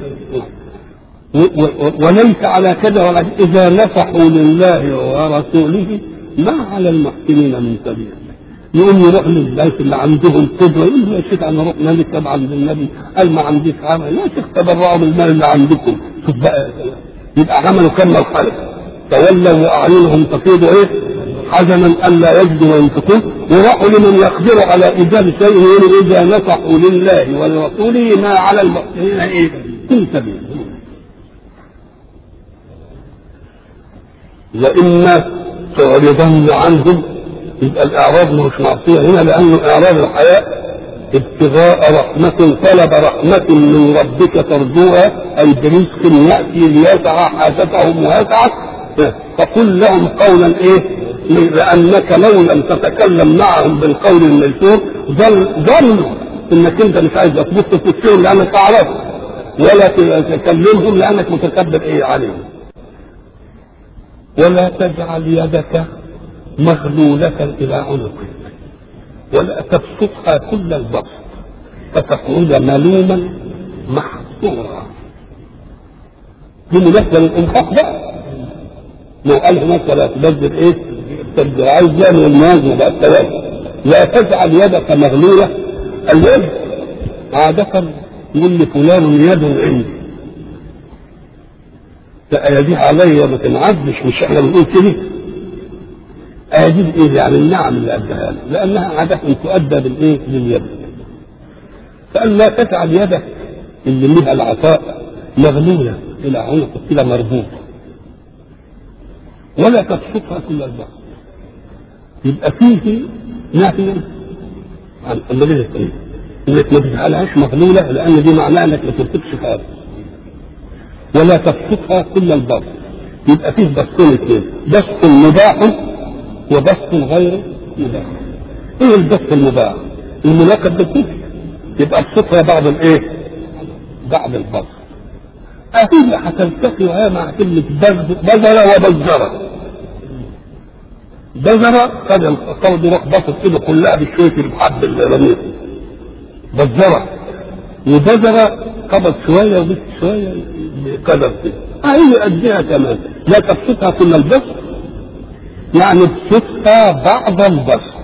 وليس على كذا ولا اذا نصحوا لله ورسوله ما على المحسنين من سبيل يقوم يروح للبيت اللي عندهم قدره يقول له يا شيخ انا رحنا نكتب عند النبي قال ما عنديش عمل يا شيخ تبرعوا بالمال اللي عندكم شوف بقى يبقى عملوا كم مرحله تولوا واعينهم تفيض ايه حزنا الا يجدوا وينفقون وراحوا لمن يقدر على ايجاد شيء يقولوا اذا نصحوا لله ولرسوله ما على المحسنين ايه من سبيل واما تعرضن عنهم يبقى الاعراض مش معصيه هنا لانه اعراض الحياء ابتغاء رحمة طلب رحمة من ربك ترجوها أي برزق يأتي ليسع حاجتهم ويسعك فقل لهم قولا إيه؟ لأنك لو لم تتكلم معهم بالقول الميسور ظل ظنوا إنك أنت مش عايز تبص في الشيء لأنك تعرفه ولا تكلمهم لأنك متكبر إيه عليهم ولا تجعل يدك مغلولة إلى عنقك ولا تبسطها كل البسط فتقعد ملوما محصورا دي مناسبة للإنفاق بقى لو قال مثلا تبذل إيه؟ تبذل عايز يعمل الموازنة بقى الثلاثة لا تجعل يدك مغلولة اليد عادة يقول لي فلان يد عندي فأيديه عليا ما تنعدش مش احنا بنقول كده أيديه ايه يعني النعم اللي أداها له لأنها عادة تؤدى بالإيه باليد فقال لا تجعل يدك اللي لها العطاء مغلولة إلى عنقك كده مربوطة ولا تبسطها كل البسط يبقى فيه نهي عن عملية الطريق انك ما تجعلهاش مغلولة لأن دي معناها انك ما ترتكش خالص ولا تبسطها كل البسط يبقى فيه بسطين اثنين بسط مباح وبسط غير مباح ايه البسط المباح المناقض بالكفر يبقى ابسطها بعد الايه بعد البسط اهي هتلتقي وهي مع كلمة بذرة وبزرة بذرة خد القول يروح بسط كده كلها بالشوية الحب الرميق بزرة وبذرة قبض شوية وبس شوية قدر كده اهي قدها كمان لا تبسطها كل البسط يعني ابسطها بعد البسط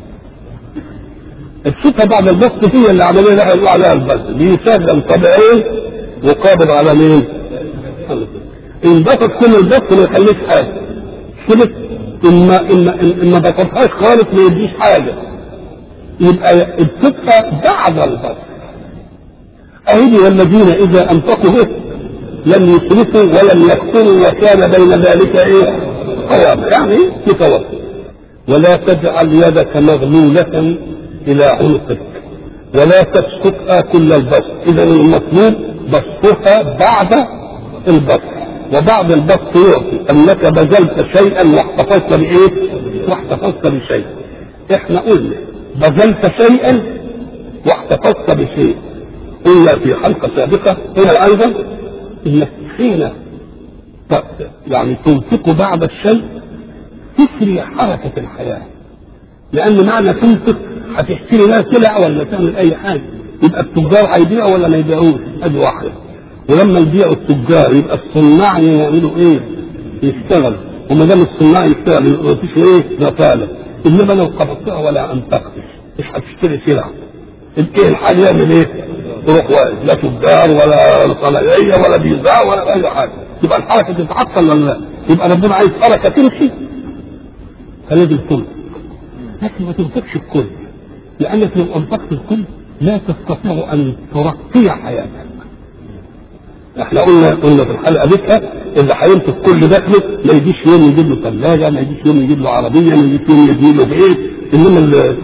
ابسطها بعد البسط هي اللي عمليه لها يقول عليها البسط دي سهلا طبيعي وقابض على مين؟ انبسط كل البسط ما يخليش حاجه كده اما اما اما بسطهاش خالص ما يديش حاجه يبقى ابسطها بعد البسط اهدي والذين اذا انفقوا به لم يسرفوا ولم يقتلوا وكان بين ذلك ايه؟ قواما يعني متوسط ولا تجعل يدك مغلولة إلى عنقك ولا تبسطها كل البسط إذا المطلوب بسطها بعد البسط وبعد البسط يعطي أنك بذلت شيئا واحتفظت بإيه؟ واحتفظت بشيء إحنا قلنا بذلت شيئا واحتفظت بشيء قلنا في حلقة سابقة هنا أيضا إنك حين يعني تنفق بعد الشيء تسري حركة الحياة لأن معنى تنفق هتشتري لها سلع ولا تعمل أي حاجة يبقى التجار هيبيعوا ولا ما يبيعوش أدي واحدة ولما يبيعوا التجار يبقى الصناع يعملوا إيه؟ يشتغل وما دام الصناع يشتغل ما فيش إيه؟ رسالة إنما لو قبضتها ولا أنفقتش مش هتشتري سلع ايه الحال يعمل ايه؟ يروح واقف لا تجار ولا صناعيه ولا بيزاع ولا اي حاجه يبقى الحركه تتعطل ولا لا؟ يبقى ربنا عايز حركه تمشي فلازم تنفق لكن ما تنفقش الكل لانك لو انفقت الكل لا تستطيع ان ترقي حياتك احنا قلنا قلنا في الحلقه ديكها اللي هينفق كل دخله ما يجيش يوم يجيب له ثلاجه ما يجيش يوم يجيب له عربيه ما يجيش يوم يجيب له بيت انما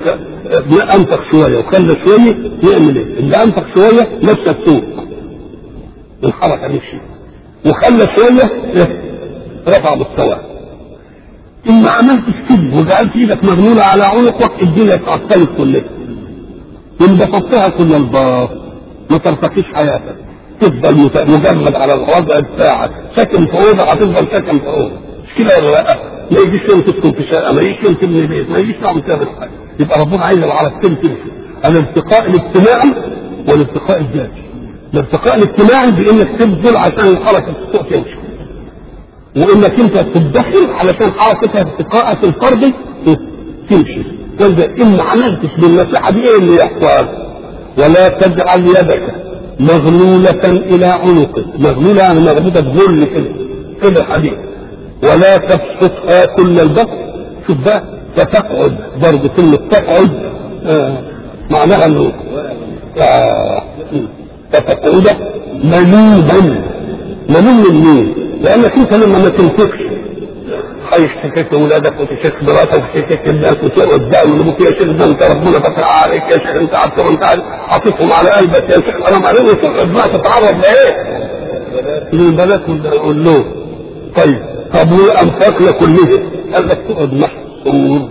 اه انفخ شويه وخلى شويه يعمل ايه؟ اللي انفخ شويه لسه السوق الحركه مشي وخلى شويه ايه؟ رفع مستواه ان ما عملتش كده وجعلت ايدك مغلوله على عنقك الدنيا اتعطلت كلها انبسطتها كل الباط ما ترتقيش حياتك تفضل مجمد على الوضع بتاعك ساكن في اوضه هتفضل ساكن في اوضه مش كده ولا لا؟ ما يجيش يوم تسكن في شقه ما يجيش يوم تبني بيت ما يجيش يوم تعمل حاجه يبقى ربنا عايز العلاقتين تمشي الارتقاء الاجتماعي والارتقاء الذاتي الارتقاء الاجتماعي بانك تبذل عشان الحركه السوق تمشي وانك انت تدخل علشان حركه ارتقاءك الفردي تمشي وإذا إن ما عملتش بالنصيحة دي إيه اللي يحصل؟ ولا تجعل يدك مغلولة إلى عنقك، مغلولة يعني مربوطة بغل كده، كده حديد، ولا تبسطها كل البسط، شوف بقى فتقعد برضه كلمة تقعد آه معناها إنه آه فتقعد ملوما ملوم من مين؟ لأنك أنت لما ما تنفقش هيشتكيك لاولادك وتشتكي مراتك وتشتكي الناس وتقعد بقى من ابوك يا شيخ ده انت ربنا فتح عليك يا شيخ انت عارف انت حاططهم على قلبك يا شيخ حرام عليك وتقعد بقى تتعرض لايه؟ للبنات والقول له طيب طب وانفاقنا كلها قال لك تقعد محصور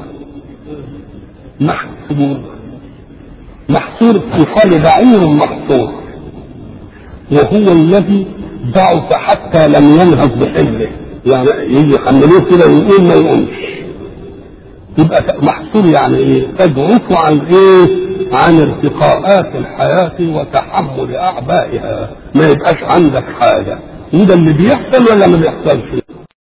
محصور محصور في قال بعير محصور وهو الذي ضعف حتى لم ينهض بحله يعني يجي يحملوه كده ويقوم ما يقومش يبقى محصور يعني ايه تضعف عن ايه عن ارتقاءات الحياة وتحمل أعبائها ما يبقاش عندك حاجة وده اللي بيحصل ولا ما بيحصلش